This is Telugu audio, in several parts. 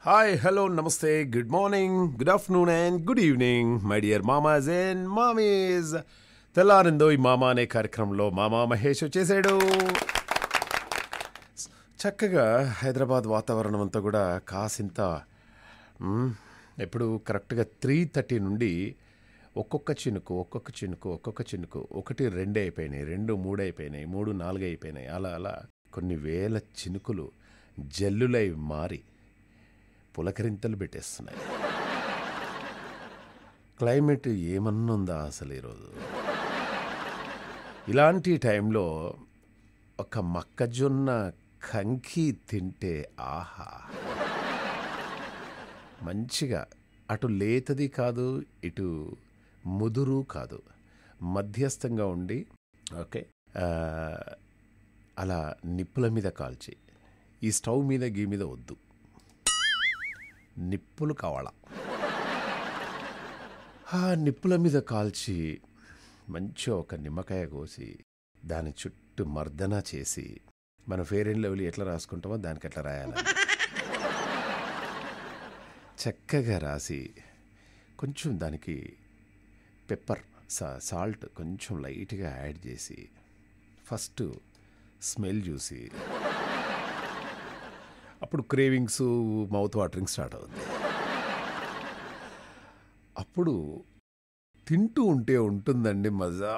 హాయ్ హలో నమస్తే good morning good afternoon and good evening my dear మామాజ్ అండ్ మామీస్ తెల్లారిందో ఈ మామ అనే కార్యక్రమంలో మామా మహేష్ వచ్చేసాడు చక్కగా హైదరాబాద్ వాతావరణం అంతా కూడా కాసింత మ్, ఎప్పుడు కరెక్ట్గా త్రీ థర్టీ నుండి ఒక్కొక్క చినుకు ఒక్కొక్క చినుకు ఒక్కొక్క చినుకు ఒకటి రెండు అయిపోయినాయి రెండు మూడు అయిపోయినాయి మూడు నాలుగు అయిపోయినాయి అలా అలా కొన్ని వేల చినుకులు జల్లులై మారి పులకరింతలు పెట్టేస్తున్నాయి క్లైమేట్ ఏమన్నుందా అసలు ఈరోజు ఇలాంటి టైంలో ఒక మొక్కజొన్న కంకి తింటే ఆహా మంచిగా అటు లేతది కాదు ఇటు ముదురు కాదు మధ్యస్థంగా ఉండి ఓకే ఆ, అలా నిప్పుల మీద కాల్చి ఈ స్టవ్ మీద గీ మీద వద్దు నిప్పులు కావాలా ఆ నిప్పుల మీద కాల్చి మంచిగా ఒక నిమ్మకాయ కోసి దాని చుట్టూ మర్దన చేసి మన ఫేర్ అండ్ లెవెల్ ఎట్లా రాసుకుంటామో దానికి ఎట్లా రాయాలి చక్కగా రాసి కొంచెం దానికి పెప్పర్ సా సాల్ట్ కొంచెం లైట్గా యాడ్ చేసి ఫస్ట్ స్మెల్ చూసి అప్పుడు క్రేవింగ్స్ మౌత్ వాటరింగ్ స్టార్ట్ అవుతుంది అప్పుడు తింటూ ఉంటే ఉంటుందండి మజా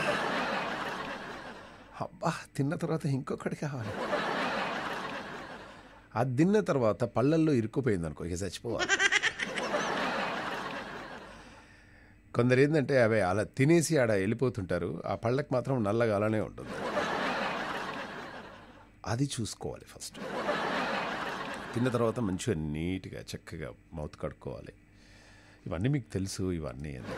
అబ్బా తిన్న తర్వాత ఇంకొకటి కావాలి అది తిన్న తర్వాత పళ్ళల్లో ఇరుక్కుపోయింది అనుకో ఇక చచ్చిపోవాలి కొందరు ఏంటంటే అవి అలా తినేసి ఆడ వెళ్ళిపోతుంటారు ఆ పళ్ళకి మాత్రం నల్లగా అలానే ఉంటుంది అది చూసుకోవాలి ఫస్ట్ తిన్న తర్వాత మంచిగా నీట్గా చక్కగా మౌత్ కడుక్కోవాలి ఇవన్నీ మీకు తెలుసు ఇవన్నీ అని.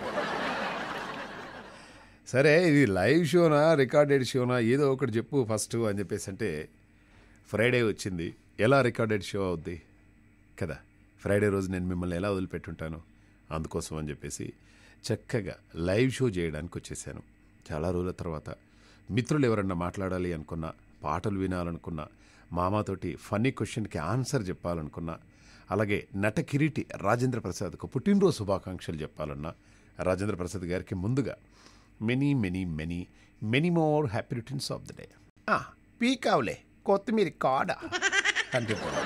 సరే ఇది లైవ్ షోనా రికార్డెడ్ షోనా ఏదో ఒకటి చెప్పు ఫస్ట్ అని చెప్పేసి అంటే ఫ్రైడే వచ్చింది ఎలా రికార్డెడ్ షో అవుద్ది కదా ఫ్రైడే రోజు నేను మిమ్మల్ని ఎలా వదిలిపెట్టుంటాను అందుకోసం అని చెప్పేసి చక్కగా లైవ్ షో చేయడానికి వచ్చేసాను చాలా రోజుల తర్వాత మిత్రులు ఎవరన్నా మాట్లాడాలి అనుకున్నా పాటలు వినాలనుకున్నా మామాతోటి ఫన్నీ క్వశ్చన్కి ఆన్సర్ చెప్పాలనుకున్నా అలాగే నట కిరీటి రాజేంద్ర ప్రసాద్కు పుట్టినరోజు శుభాకాంక్షలు చెప్పాలన్నా రాజేంద్ర ప్రసాద్ గారికి ముందుగా many many many many more happy returns of the day పీకావులే కొత్తిమీర కాడ అని చెప్పారు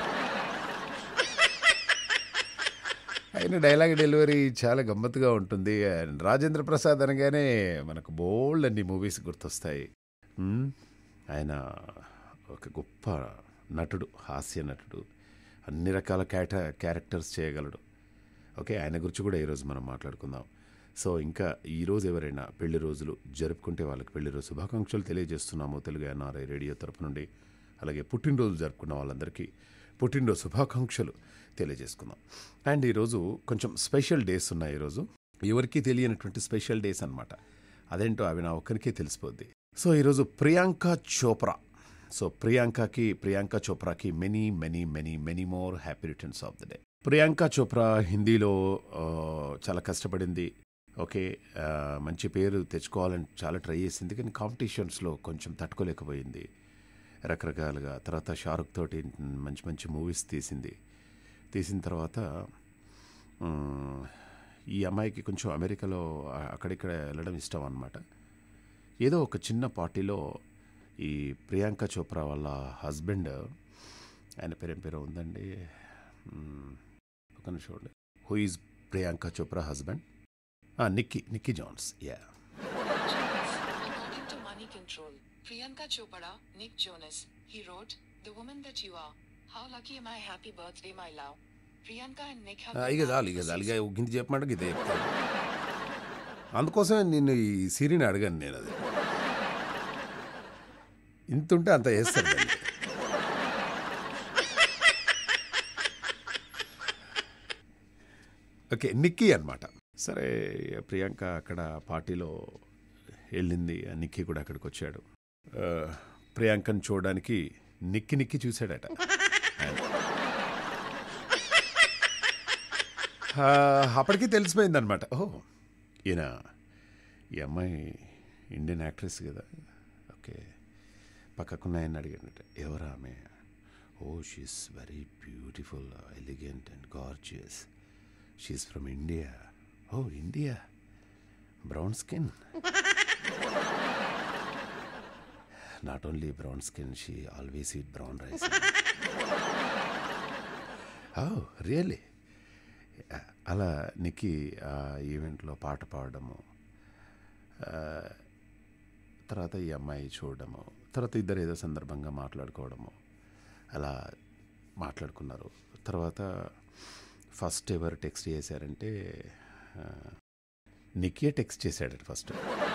ఆయన డైలాగ్ డెలివరీ చాలా గమ్మత్తుగా ఉంటుంది అండ్ రాజేంద్ర ప్రసాద్ అనగానే మనకు బోల్డ్ అన్ని మూవీస్ గుర్తొస్తాయి మ్మ్. ఆయన ఒక గొప్ప నటుడు హాస్య నటుడు అన్ని రకాల క్యాట క్యారెక్టర్స్ చేయగలడు ఓకే ఆయన గురించి కూడా ఈరోజు మనం మాట్లాడుకుందాం సో ఇంకా ఈరోజు ఎవరైనా పెళ్లి రోజులు జరుపుకుంటే వాళ్ళకి పెళ్లి రోజు శుభాకాంక్షలు తెలియజేస్తున్నాము తెలుగు ఎన్ఆర్ఐ రేడియో తరపు నుండి అలాగే పుట్టినరోజు జరుపుకున్న వాళ్ళందరికీ పుట్టినరోజు శుభాకాంక్షలు తెలియజేసుకుందాం అండ్ ఈరోజు కొంచెం స్పెషల్ డేస్ ఉన్నాయి ఈరోజు ఎవరికీ తెలియనటువంటి స్పెషల్ డేస్ అన్నమాట అదేంటో అవి నా ఒక్కరికే తెలిసిపోద్ది సో ఈరోజు ప్రియాంక చోప్రా సో ప్రియాంకకి ప్రియాంక చోప్రాకి many many many many more happy returns of the day Priyanka Chopra హిందీలో ఆ, చాలా కష్టపడింది ఓకే ఆ, మంచి పేరు తెచ్చుకోవాలని చాలా ట్రై చేసింది కానీ కాంపిటీషన్స్లో కొంచెం తట్టుకోలేకపోయింది రకరకాలుగా తర్వాత షారుఖ్ తోటి మంచి మంచి మూవీస్ తీసింది తీసిన తర్వాత మ్, ఈ అమ్మాయికి కొంచెం అమెరికాలో ఆ- అక్కడిక్కడ వెళ్ళడం ఇష్టం అనమాట ఏదో ఒక చిన్న పార్టీలో ఈ ప్రియాంక చోప్రా వాళ్ళ హస్బెండ్ ఆయన పేరేం పేరు ఉందండి మ్, ఒక నిమిషం చూడండి who is Priyanka Chopra husband Nicky Nicky Jonas yeah According to Money Control, Priyanka Chopra, Nick Jonas, he wrote, The woman that you are. How lucky am I? Happy birthday, my love. Priyanka and Nick have been ఇక చాలు married ఇక for చాలు six ఇక గింత చెప్పమంటే ఇదే చెప్తాను అందుకోసమే నిన్ను ఈ సిరిని అడగాను నేను అది ఇంత ఉంటే అంత చేస్తాను దాన్ని. ఓకే నిక్కీ అనమాట సరే ప్రియాంక అక్కడ పార్టీలో వెళ్ళింది ఆ నిక్కీ కూడా అక్కడికి వచ్చాడు ఆ, ప్రియాంకను చూడడానికి నిక్కి నిక్కి చూశాడట ఆయన. ఆ, అప్పటికి తెలిసిపోయింది అనమాట ఓ ఈయన ఈ అమ్మాయి ఇండియన్ యాక్ట్రెస్ కదా ఓకే పక్కకున్న ఆయన అడిగాడట ఎవరు ఆమె oh she's very beautiful elegant and gorgeous she is from India oh India brown skin not only brown skin she always eat brown rice oh really అలా నికి ఆ ఈవెంట్లో పాట పాడడము ఆ, తర్వాత ఈ అమ్మాయి చూడడము తర్వాత ఇద్దరు ఏదో సందర్భంగా మాట్లాడుకోవడము అలా మాట్లాడుకున్నారు తర్వాత ఫస్ట్ ఎవరు టెక్స్ట్ చేశారంటే ఆ, నిక్కే టెక్స్ట్ చేశాడు ఫస్ట్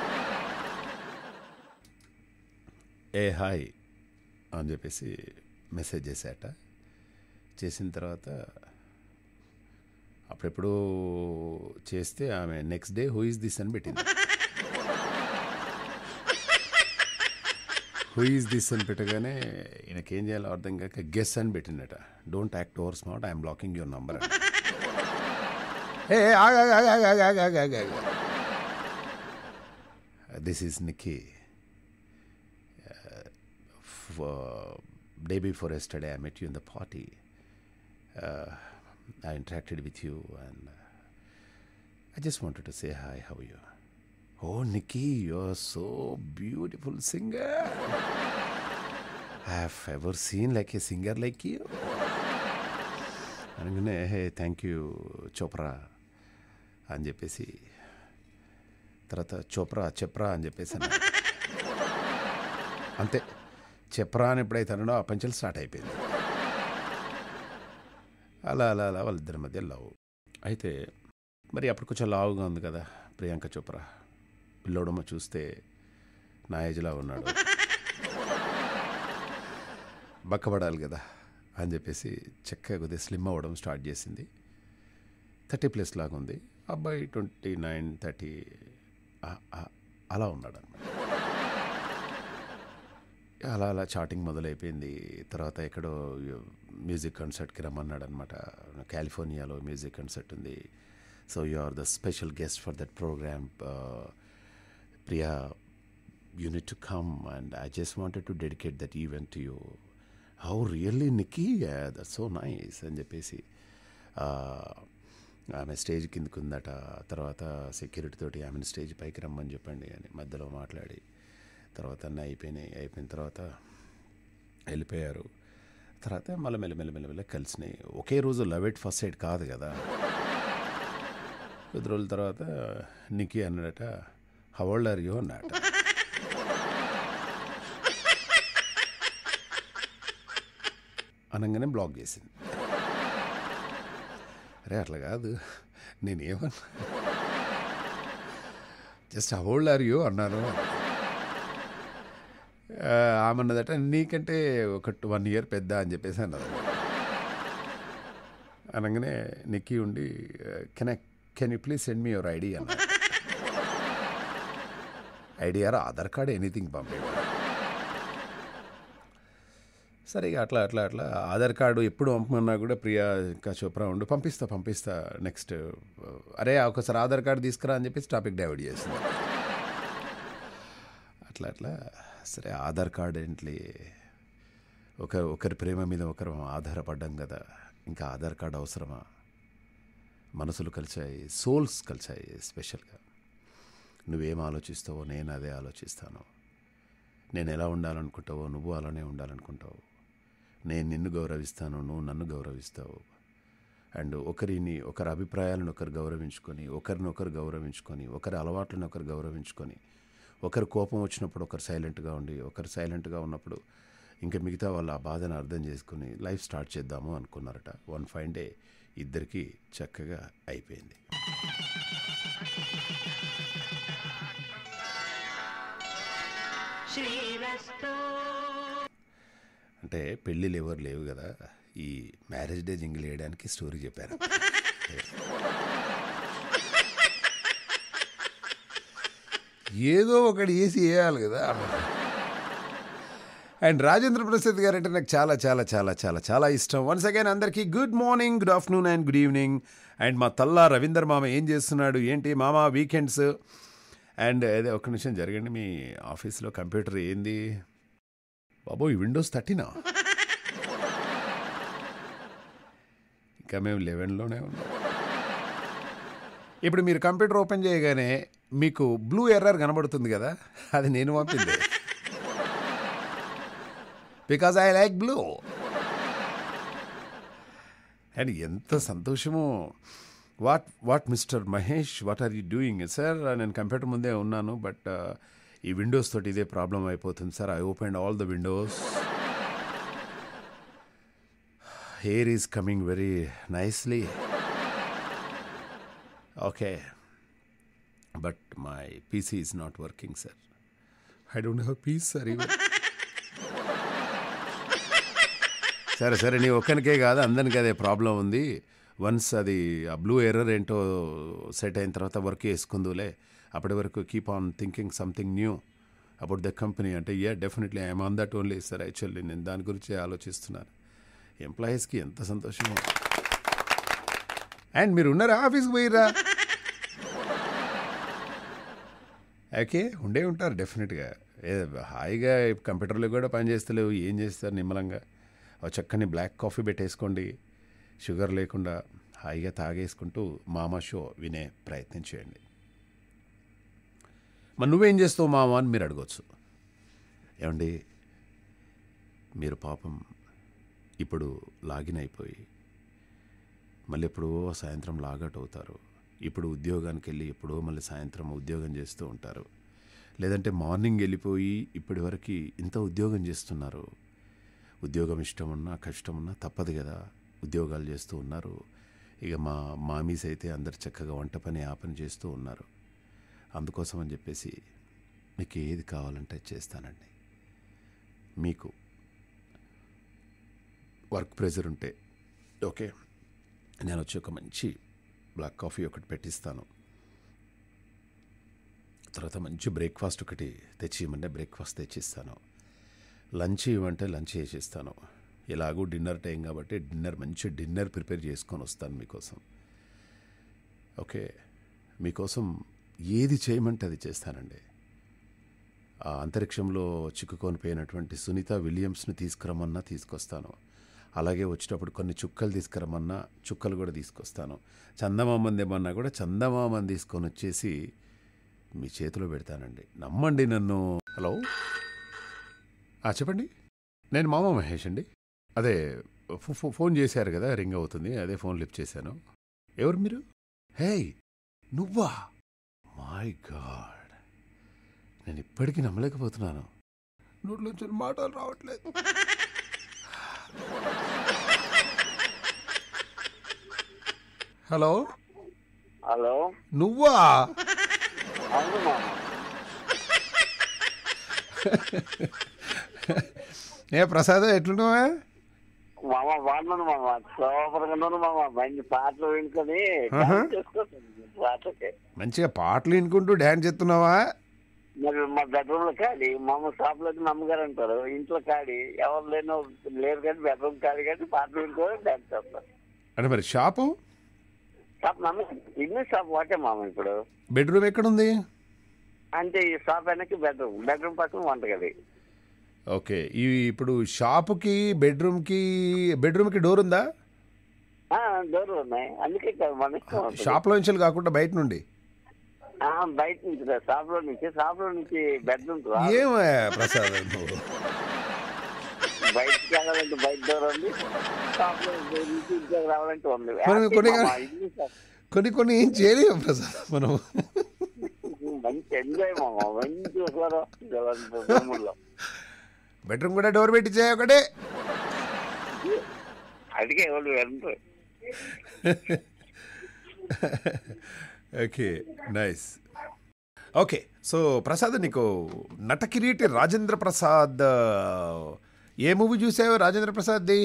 ఏ హాయ్ అని చెప్పేసి మెసేజ్ చేశాట చేసిన తర్వాత అప్పుడెప్పుడు చేస్తే ఆమె next day who is this అని పెట్టింది హూ ఈజ్ దిస్ అని పెట్టగానే ఈయనకేం చేయాలో అర్థం కాక గెస్ అని పెట్టిండట don't act over smart I'm blocking your number this is Nikki day before yesterday I met you in the party I interacted with you and I just wanted to say hi, how are you? Oh, Nikki, you're so beautiful singer. I have ever seen like a singer like you. అనగానే హే థ్యాంక్ యూ చోప్రా అని చెప్పేసి తర్వాత చోప్రా చెప్రా అని చెప్పేసి అన్నాడు. అంతే చెప్రా అని ఎప్పుడైతే అన్నాడో ఆ పంచలు స్టార్ట్ అయిపోయింది అలా అలా అలా వాళ్ళిద్దరి మధ్య లవ్ అయితే మరి అప్పుడు కొంచెం లావుగా ఉంది కదా ప్రియాంక చోప్రా పిల్లోడమ్మ చూస్తే నా ఏజ్లా ఉన్నాడు బక్కబడాలి కదా అని చెప్పేసి చక్కగా కొద్దిగా స్లిమ్ అవ్వడం స్టార్ట్ చేసింది థర్టీ ప్లస్ లాగా ఉంది అబ్బాయి ట్వంటీ నైన్ థర్టీ అలా ఉన్నాడు అనమాట అలా అలా చాటింగ్ మొదలైపోయింది తర్వాత ఎక్కడో మ్యూజిక్ కన్సర్ట్కి రమ్మన్నాడు అనమాట కాలిఫోర్నియాలో మ్యూజిక్ కన్సర్ట్ ఉంది so you are the special guest for that program Priya you need to come and I just wanted to dedicate that event to you how really Nikki that so nice అని చెప్పేసి ఆ, ఆమె స్టేజ్ కిందకు ఉందట తర్వాత సెక్యూరిటీ తోటి ఆమెను స్టేజ్ పైకి రమ్మని చెప్పండి అని మధ్యలో మాట్లాడి తర్వాత అన్నీ అయిపోయినాయి అయిపోయిన తర్వాత వెళ్ళిపోయారు తర్వాత మళ్ళీ మెల్ల మెల్ల మెల్ల మెల్ల కలిసినాయి ఒకే రోజు లవ్ ఎట్ ఫస్ట్ సైడ్ కాదు కదా కొద్ది రోజుల తర్వాత నిక్కీ అన్నాడట హవోల్డ్ ఆర్ యూ అన్నట అనగానే బ్లాక్ చేసింది అరే అట్లా కాదు నేనేమన్నా జస్ట్ హవోల్డ్ ఆర్ యూ అన్నాను ఆ, ఆమె అన్నదట నీకంటే ఒక వన్ ఇయర్ పెద్ద అని చెప్పేసి అన్నది అనగానే నిక్కీ ఉండి can I can you please send me your ID అన్న ID or Aadhaar card anything పంపే సరే ఇక అట్లా అట్లా అట్లా ఆధార్ కార్డు ఎప్పుడు పంపమన్నా కూడా ప్రియా ఇంకా చోప్రా ఉండు పంపిస్తా పంపిస్తా నెక్స్ట్ అరే ఒకసారి ఆధార్ కార్డు తీసుకురా అని చెప్పేసి టాపిక్ డైవర్ట్ చేసింది అట్లా అట్లా సరే ఆధార్ కార్డ్ ఏంటి ఒక ఒకరి ప్రేమ మీద ఒకరు ఆధారపడ్డాం కదా ఇంకా ఆధార్ కార్డ్ అవసరమా మనసులు కలిసాయి సోల్స్ కలిసాయి స్పెషల్గా నువ్వేం ఆలోచిస్తావో నేను అదే ఆలోచిస్తాను నేను ఎలా ఉండాలనుకుంటావో నువ్వు అలానే ఉండాలనుకుంటావు నేను నిన్ను గౌరవిస్తాను నువ్వు నన్ను గౌరవిస్తావు అండ్ ఒకరిని ఒకరి అభిప్రాయాలను ఒకరు గౌరవించుకొని ఒకరిని ఒకరు గౌరవించుకొని ఒకరి అలవాట్లను ఒకరు గౌరవించుకొని ఒకరు కోపం వచ్చినప్పుడు ఒకరు సైలెంట్గా ఉండి ఒకరు సైలెంట్గా ఉన్నప్పుడు ఇంకా మిగతా వాళ్ళ ఆ బాధను అర్థం చేసుకుని లైఫ్ స్టార్ట్ చేద్దాము అనుకున్నారట వన్ ఫైన్ డే ఇద్దరికి చక్కగా అయిపోయింది శ్రీరస్తు అంటే పెళ్ళిళ్ళు ఎవరు లేవు కదా ఈ మ్యారేజ్ డే జింగిల్ వేయడానికి స్టోరీ చెప్పారు ఏదో ఒకటి వేసి వేయాలి కదా అండ్ రాజేంద్ర ప్రసాద్ గారు అంటే నాకు చాలా చాలా చాలా చాలా చాలా ఇష్టం వన్స్ అగైన్ అందరికీ good morning good afternoon and good evening and మా తల్లా రవీందర్ మామ ఏం చేస్తున్నాడు ఏంటి మామ వీకెండ్స్ అండ్ అదే ఒక్క నిమిషం జరగండి మీ ఆఫీస్లో కంప్యూటర్ ఏంది బాబో ఈ విండోస్ థర్టీనా ఇంకా ఇంకా మేము లెవెన్లోనే ఉన్నాం ఇప్పుడు మీరు కంప్యూటర్ ఓపెన్ చేయగానే మీకు బ్లూ ఎర్రర్ కనబడుతుంది కదా అది నేను పంపింది because I like blue and ఎంత సంతోషమో what what mister Mahesh what are you doing sir నేను కంప్యూటర్ ముందే ఉన్నాను బట్ ఈ విండోస్ తోటి ఇదే ప్రాబ్లం అయిపోతుంది sir I open all the windows hair is coming very nicely okay but my PC is not working sir I don't have peace sir even సరే సరే నీ ఒక్కనికే కాదు అందరికి అదే ప్రాబ్లం ఉంది వన్స్ అది ఆ బ్లూ ఎర్రర్ ఏంటో సెట్ అయిన తర్వాత వర్క్ చేసుకుందులే అప్పటి వరకు keep on thinking something new about the company అంటే yeah definitely I'm on that only sir actually నేను దాని గురించి ఆలోచిస్తున్నాను ఎంప్లాయీస్కి ఎంత సంతోషమో అండ్ మీరు ఉన్నారా ఆఫీస్కి పోయిరా ఓకే ఉండే ఉంటారు డెఫినెట్గా ఏ హాయిగా కంప్యూటర్లో కూడా పని చేస్తలేవు ఏం చేస్తారు నిమ్మలంగా ఒక చక్కని బ్లాక్ కాఫీ పెట్టేసుకోండి షుగర్ లేకుండా హాయిగా తాగేసుకుంటూ మామ షో వినే ప్రయత్నం చేయండి మరి నువ్వేం చేస్తావు మామ అని మీరు అడగవచ్చు ఏమండి మీరు పాపం ఇప్పుడు లాగిన్ అయిపోయి మళ్ళీ ఎప్పుడో సాయంత్రం లాగౌట్ అవుతారు ఇప్పుడు ఉద్యోగానికి వెళ్ళి ఎప్పుడో మళ్ళీ సాయంత్రం ఉద్యోగం చేస్తూ ఉంటారు లేదంటే మార్నింగ్ వెళ్ళిపోయి ఇప్పటి వరకు ఇంత ఉద్యోగం చేస్తున్నారు ఉద్యోగం ఇష్టం ఉన్నా కష్టం ఉన్నా తప్పదు కదా ఉద్యోగాలు చేస్తూ ఉన్నారు ఇక మా మామీస్ అయితే అందరు చక్కగా వంట పని ఆ పని చేస్తూ ఉన్నారు అందుకోసం అని చెప్పేసి మీకు ఏది కావాలంటే చేస్తానండి మీకు వర్క్ ప్రెజర్ ఉంటే ఓకే నేను వచ్చి ఒక మంచి బ్లాక్ కాఫీ ఒకటి పెట్టిస్తాను తర్వాత మంచి బ్రేక్ఫాస్ట్ ఒకటి తెచ్చి ఇవ్వమంటే బ్రేక్ఫాస్ట్ తెచ్చిస్తాను లంచ్ ఇవ్వమంటే లంచ్ చేసిస్తాను ఎలాగూ డిన్నర్ టైం కాబట్టి డిన్నర్ మంచి డిన్నర్ ప్రిపేర్ చేసుకొని వస్తాను మీకోసం ఓకే మీకోసం ఏది చేయమంటే అది చేస్తానండి ఆ అంతరిక్షంలో చిక్కుకొని పోయినటువంటి సునీత విలియమ్స్ని తీసుకురమ్మన్నా తీసుకొస్తాను అలాగే వచ్చేటప్పుడు కొన్ని చుక్కలు తీసుకురమ్మన్నా చుక్కలు కూడా తీసుకొస్తాను చందమామని ఏమన్నా కూడా చందమామని తీసుకొని వచ్చేసి మీ చేతిలో పెడతానండి నమ్మండి నన్ను హలో ఆ, చెప్పండి నేను మామ మహేష్ అండి అదే ఫో- ఫో- ఫోన్ చేశారు కదా రింగ్ అవుతుంది అదే ఫోన్ లిఫ్ట్ చేశాను ఎవరు మీరు హే నువ్వా మై గాడ్ నేను ఇప్పటికీ నమ్మలేకపోతున్నాను నోట్లోంచి మాటలు రావట్లేదు హలో హలో నువ్వా అవును మామ ఏ ప్రసాద్ ఎట్లున్నావా మామ బాగున్నాను మామ సూపర్గా ఉన్నాను మామ మంచి పాటలు వినుకొని ఆహా. డాన్స్ చేసుకుంటాను పాటలకి మంచిగా పాటలు వినుకుంటూ డ్యాన్స్ చేస్తున్నావా మరి మా బెడ్రూమ్ లో కాడి మామ షాప్ లో మా అమ్మగారు అంటారు ఇంట్లో కాడి ఎవరు లేనో లేరు కానీ బెడ్రూమ్ కాడి కానీ పాటలు వినుకొని డాన్స్ చేస్తారు అంటే మరి షాపు షాప్ మమ్మీ ఇన్ని షాప్ ఒకటే మామ ఇప్పుడు బెడ్రూమ్ ఎక్కడుంది అంటే ఈ షాప్ వెనక్కి బెడ్రూమ్ బెడ్రూమ్ పక్కన వంటగది ఓకే ఈ ఇప్పుడు షాపుకి బెడ్రూమ్కి బెడ్రూమ్కి డోర్ ఉందా ఆ, డోర్ ఉన్నాయి అందుకే కదా మన ఇష్టం ఉంటుంది. షాప్లో నుంచి కాకుండా బయట నుండి ఆ, బయట నుంచి రా, షాప్ లో నుంచి షాప్ లో నుంచి బెడ్రూమ్ ఏమే ప్రసాద్ నువ్వు బయటికి వెళ్ళాలంటే బయట డోర్ ఉంది షాప్ లో నుంచి ఇంట్లోకి రావాలంటే ఉంది మరి కొన్ని మామ, ఇది సార్. కొన్ని కొన్ని ఏం చేయలేము ప్రసాద్ మనం మంచి ఎంజాయ్ మామ మంచి ఒకరు రూముల్లో బెడ్రూమ్ కూడా డోర్ పెట్టి చేయ ఒకటే అందుకే ఎవరు వెళ్తారు okay nice okay so Prasad నీకు నటకిరీటి రాజేంద్ర ప్రసాద్ ఏ మూవీ చూసావు రాజేంద్ర ప్రసాద్ది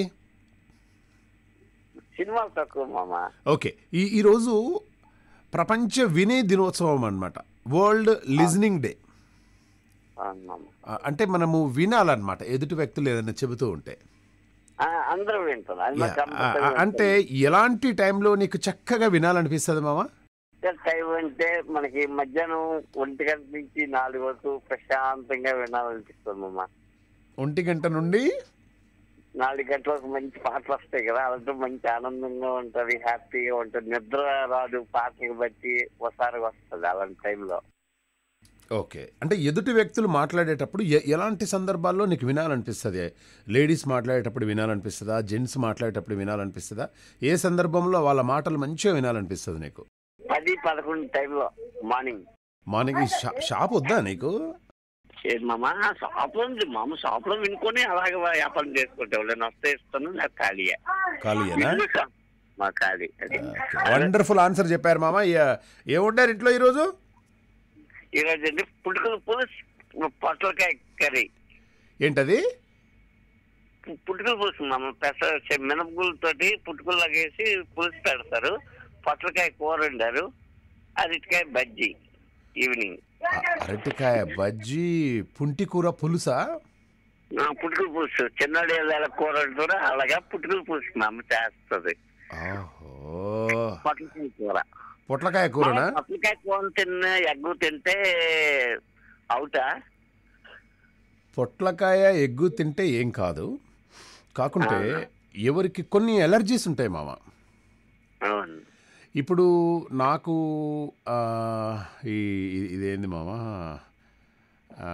సినిమాలు తక్కువ మామ ఓకే ఈ ఈరోజు ప్రపంచ వినే దినోత్సవం అనమాట వరల్డ్ లిజనింగ్ డే అవును మామ అంటే మనము వినాలన్నమాట ఎదుటి వ్యక్తులు ఏదైనా చెబుతూ ఉంటే ఆ, అందరూ వింటారు అది Yeah, మాకు ఆ, కంపల్సరీ ఆ, అంటే ఎలాంటి టైంలో నీకు చక్కగా వినాలనిపిస్తుంది మామ టైం అంటే మనకి మధ్యాహ్నం ఒంటి గంట నుంచి నాలుగు వరకు ప్రశాంతంగా వినాలనిపిస్తుంది మామ ఒంటి గంట నుండి నాలుగు గంటలకు మంచి పాటలు వస్తాయి కదా అలాంటి మంచి ఆనందంగా ఉంటది హ్యాపీగా ఉంటది నిద్ర రాదు పాటలు బట్టి ఒకసారి వస్తుంది అలాంటి టైంలో ఓకే అంటే ఎదుటి వ్యక్తులు మాట్లాడేటప్పుడు ఎ- ఎలాంటి సందర్భాల్లో నీకు వినాలనిపిస్తుంది లేడీస్ మాట్లాడేటప్పుడు వినాలనిపిస్తుందా జెంట్స్ మాట్లాడేటప్పుడు వినాలనిపిస్తుందా ఏ సందర్భంలో వాళ్ళ మాటలు మంచిగా వినాలనిపిస్తుంది నీకు పది పదకొండు టైంలో మార్నింగ్ మార్నింగ్ ఈ షా షాప్ వద్దా నీకు ఏది మామ షాప్ లో ఉంది మామ షాప్ లో వినుకొని అలాగే వ్యాపారం చేసుకుంటే నేను వస్తే ఇస్తాను నాకు ఖాళీయే ఖాళీయేనా ఇల్లు షాప్. మా ఖాళీ అది. వండర్ఫుల్ ఆన్సర్ చెప్పారు మామ ఏ- ఏముంటారు ఇంట్లో ఈరోజు ఈరోజు అండి పుట్టుకల పులుసు పొట్లకాయ కర్రీ ఏంటది పుట్టుకల పులుసు మామ పెసర మినపగులతోటి పుట్టుకలు లాగేసి పులుసు పెడతారు పొట్లకాయ కూర వండారు అరటికాయ బజ్జీ ఈవినింగ్ అ- అరటికాయ బజ్జీ పుంటి కూర పులుసా ఆ, పుట్టుకల పులుసు చిన్నడి వేళ కూర వండుతారు అలాగా పుట్టుకల పులుసు మా అమ్మ చేస్తుంది ఆహో పొట్లకాయ కూర పొట్లకాయ కూరనా పొట్లకాయ కూర తిన్న ఎగ్గు తింటే అవుతా పొట్లకాయ ఎగ్గు తింటే ఏం కాదు కాకుంటే ఎవరికి కొన్ని ఎలర్జీస్ ఉంటాయి మామ అవును ఇప్పుడు నాకు ఆ, ఈ ఇ- ఇదేంది మామ ఆ,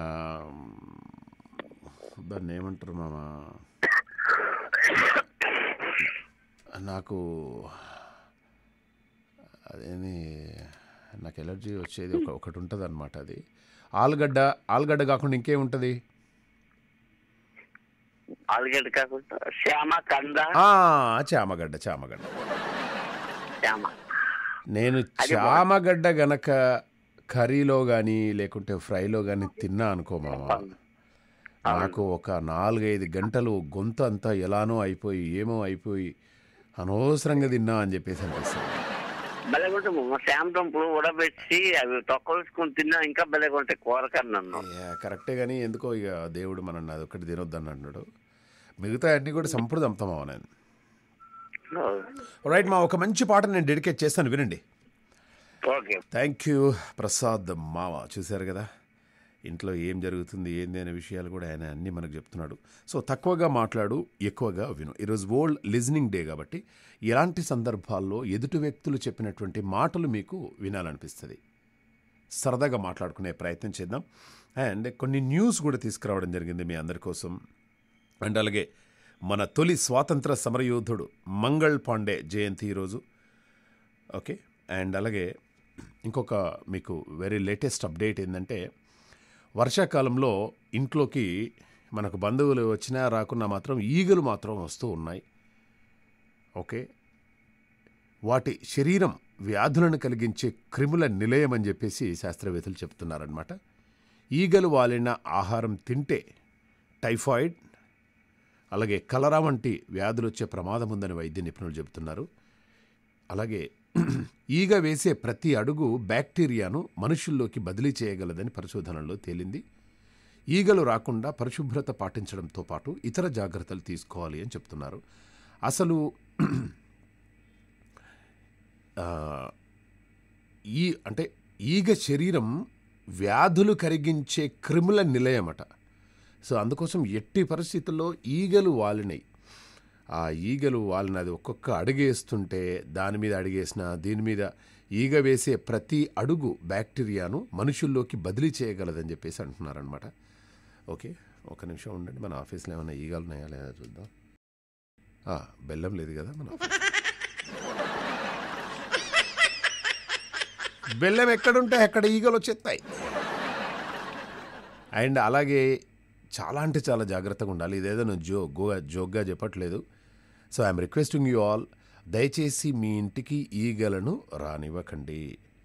దాన్ని ఏమంటారు మామ నాకు అదేంది నాకు ఎలర్జీ వచ్చేది ఒక ఒకటి ఉంటుంది అనమాట అది ఆలుగడ్డ ఆలుగడ్డ కాకుండా ఇంకేముంటుంది ఆలుగడ్డ కాకుండా శ్యామ కంద ఆ, చామగడ్డ చామగడ్డ శ్యామ నేను చామగడ్డ గనక కర్రీలో కానీ లేకుంటే ఫ్రైలో కానీ తిన్నా అనుకో మామ నాకు ఒక నాలుగైదు గంటలు గొంతు అంతా ఎలానో అయిపోయి ఏమో అయిపోయి అనవసరంగా తిన్నా అని చెప్పేసి అనిపిస్తుంది బలగుంటే శ్యామ దుంపలు ఉడబెట్టి అవి తొక్కలుసుకుని తిన్నా ఇంకా బలగుంటాయి కూరకని నన్ను యా, కరెక్టే కానీ ఎందుకో ఇక దేవుడు మనల్ని అదొకటి తినొద్దని అన్నాడు మిగతా అన్నీ కూడా సంపూర్ణ అమ్ముతామా నేను రైట్ మా ఒక మంచి పాట నేను డెడికేట్ చేస్తాను వినండి ఓకే థ్యాంక్ యూ ప్రసాద్ మావ చూశారు కదా ఇంట్లో ఏం జరుగుతుంది ఏంది అనే విషయాలు కూడా ఆయన అన్నీ మనకు చెప్తున్నాడు సో తక్కువగా మాట్లాడు ఎక్కువగా విను ఈరోజు వరల్డ్ లిజనింగ్ డే కాబట్టి ఎలాంటి సందర్భాల్లో ఎదుటి వ్యక్తులు చెప్పినటువంటి మాటలు మీకు వినాలనిపిస్తుంది సరదాగా మాట్లాడుకునే ప్రయత్నం చేద్దాం అండ్ కొన్ని న్యూస్ కూడా తీసుకురావడం జరిగింది మీ అందరి కోసం అండ్ అలాగే మన తొలి స్వాతంత్ర సమరయోధుడు మంగళ్ పాండే జయంతి ఈరోజు ఓకే అండ్ అలాగే ఇంకొక మీకు వెరీ లేటెస్ట్ అప్డేట్ ఏంటంటే వర్షాకాలంలో ఇంట్లోకి మనకు బంధువులు వచ్చినా రాకున్నా మాత్రం ఈగలు మాత్రం వస్తూ ఉన్నాయి ఓకే వాటి శరీరం వ్యాధులను కలిగించే క్రిముల నిలయం అని చెప్పేసి శాస్త్రవేత్తలు చెప్తున్నారనమాట ఈగలు వాలిన ఆహారం తింటే టైఫాయిడ్ అలాగే కలరా వంటి వ్యాధులు వచ్చే ప్రమాదం ఉందని వైద్య నిపుణులు చెబుతున్నారు అలాగే ఈగ వేసే ప్రతి అడుగు బ్యాక్టీరియాను మనుషుల్లోకి బదిలీ చేయగలదని పరిశోధనల్లో తేలింది ఈగలు రాకుండా పరిశుభ్రత పాటించడంతో పాటు ఇతర జాగ్రత్తలు తీసుకోవాలి అని చెప్తున్నారు అసలు ఆ, ఈ అంటే ఈగ శరీరం వ్యాధులు కరిగించే క్రిముల నిలయమట సో అందుకోసం ఎట్టి పరిస్థితుల్లో ఈగలు వాలినాయి ఆ ఈగలు వాలినది ఒక్కొక్క అడుగేస్తుంటే దాని మీద అడిగేసిన దీని మీద ఈగ వేసే ప్రతి అడుగు బ్యాక్టీరియాను మనుషుల్లోకి బదిలీ చేయగలదని చెప్పేసి అంటున్నారనమాట ఓకే ఒక నిమిషం ఉండండి మన ఆఫీస్లో ఏమైనా ఈగలు ఉన్నాయా లేదా చూద్దాం ఆ, బెల్లం లేదు కదా మన ఆఫీస్ బెల్లం ఎక్కడుంటే అక్కడ ఈగలు వచ్చేస్తాయి అండ్ అలాగే చాలా అంటే చాలా జాగ్రత్తగా ఉండాలి ఇదేదో నేను జో గో జోక్గా చెప్పట్లేదు so I'm requesting you all దయచేసి మీ ఇంటికి ఈగలను రానివ్వకండి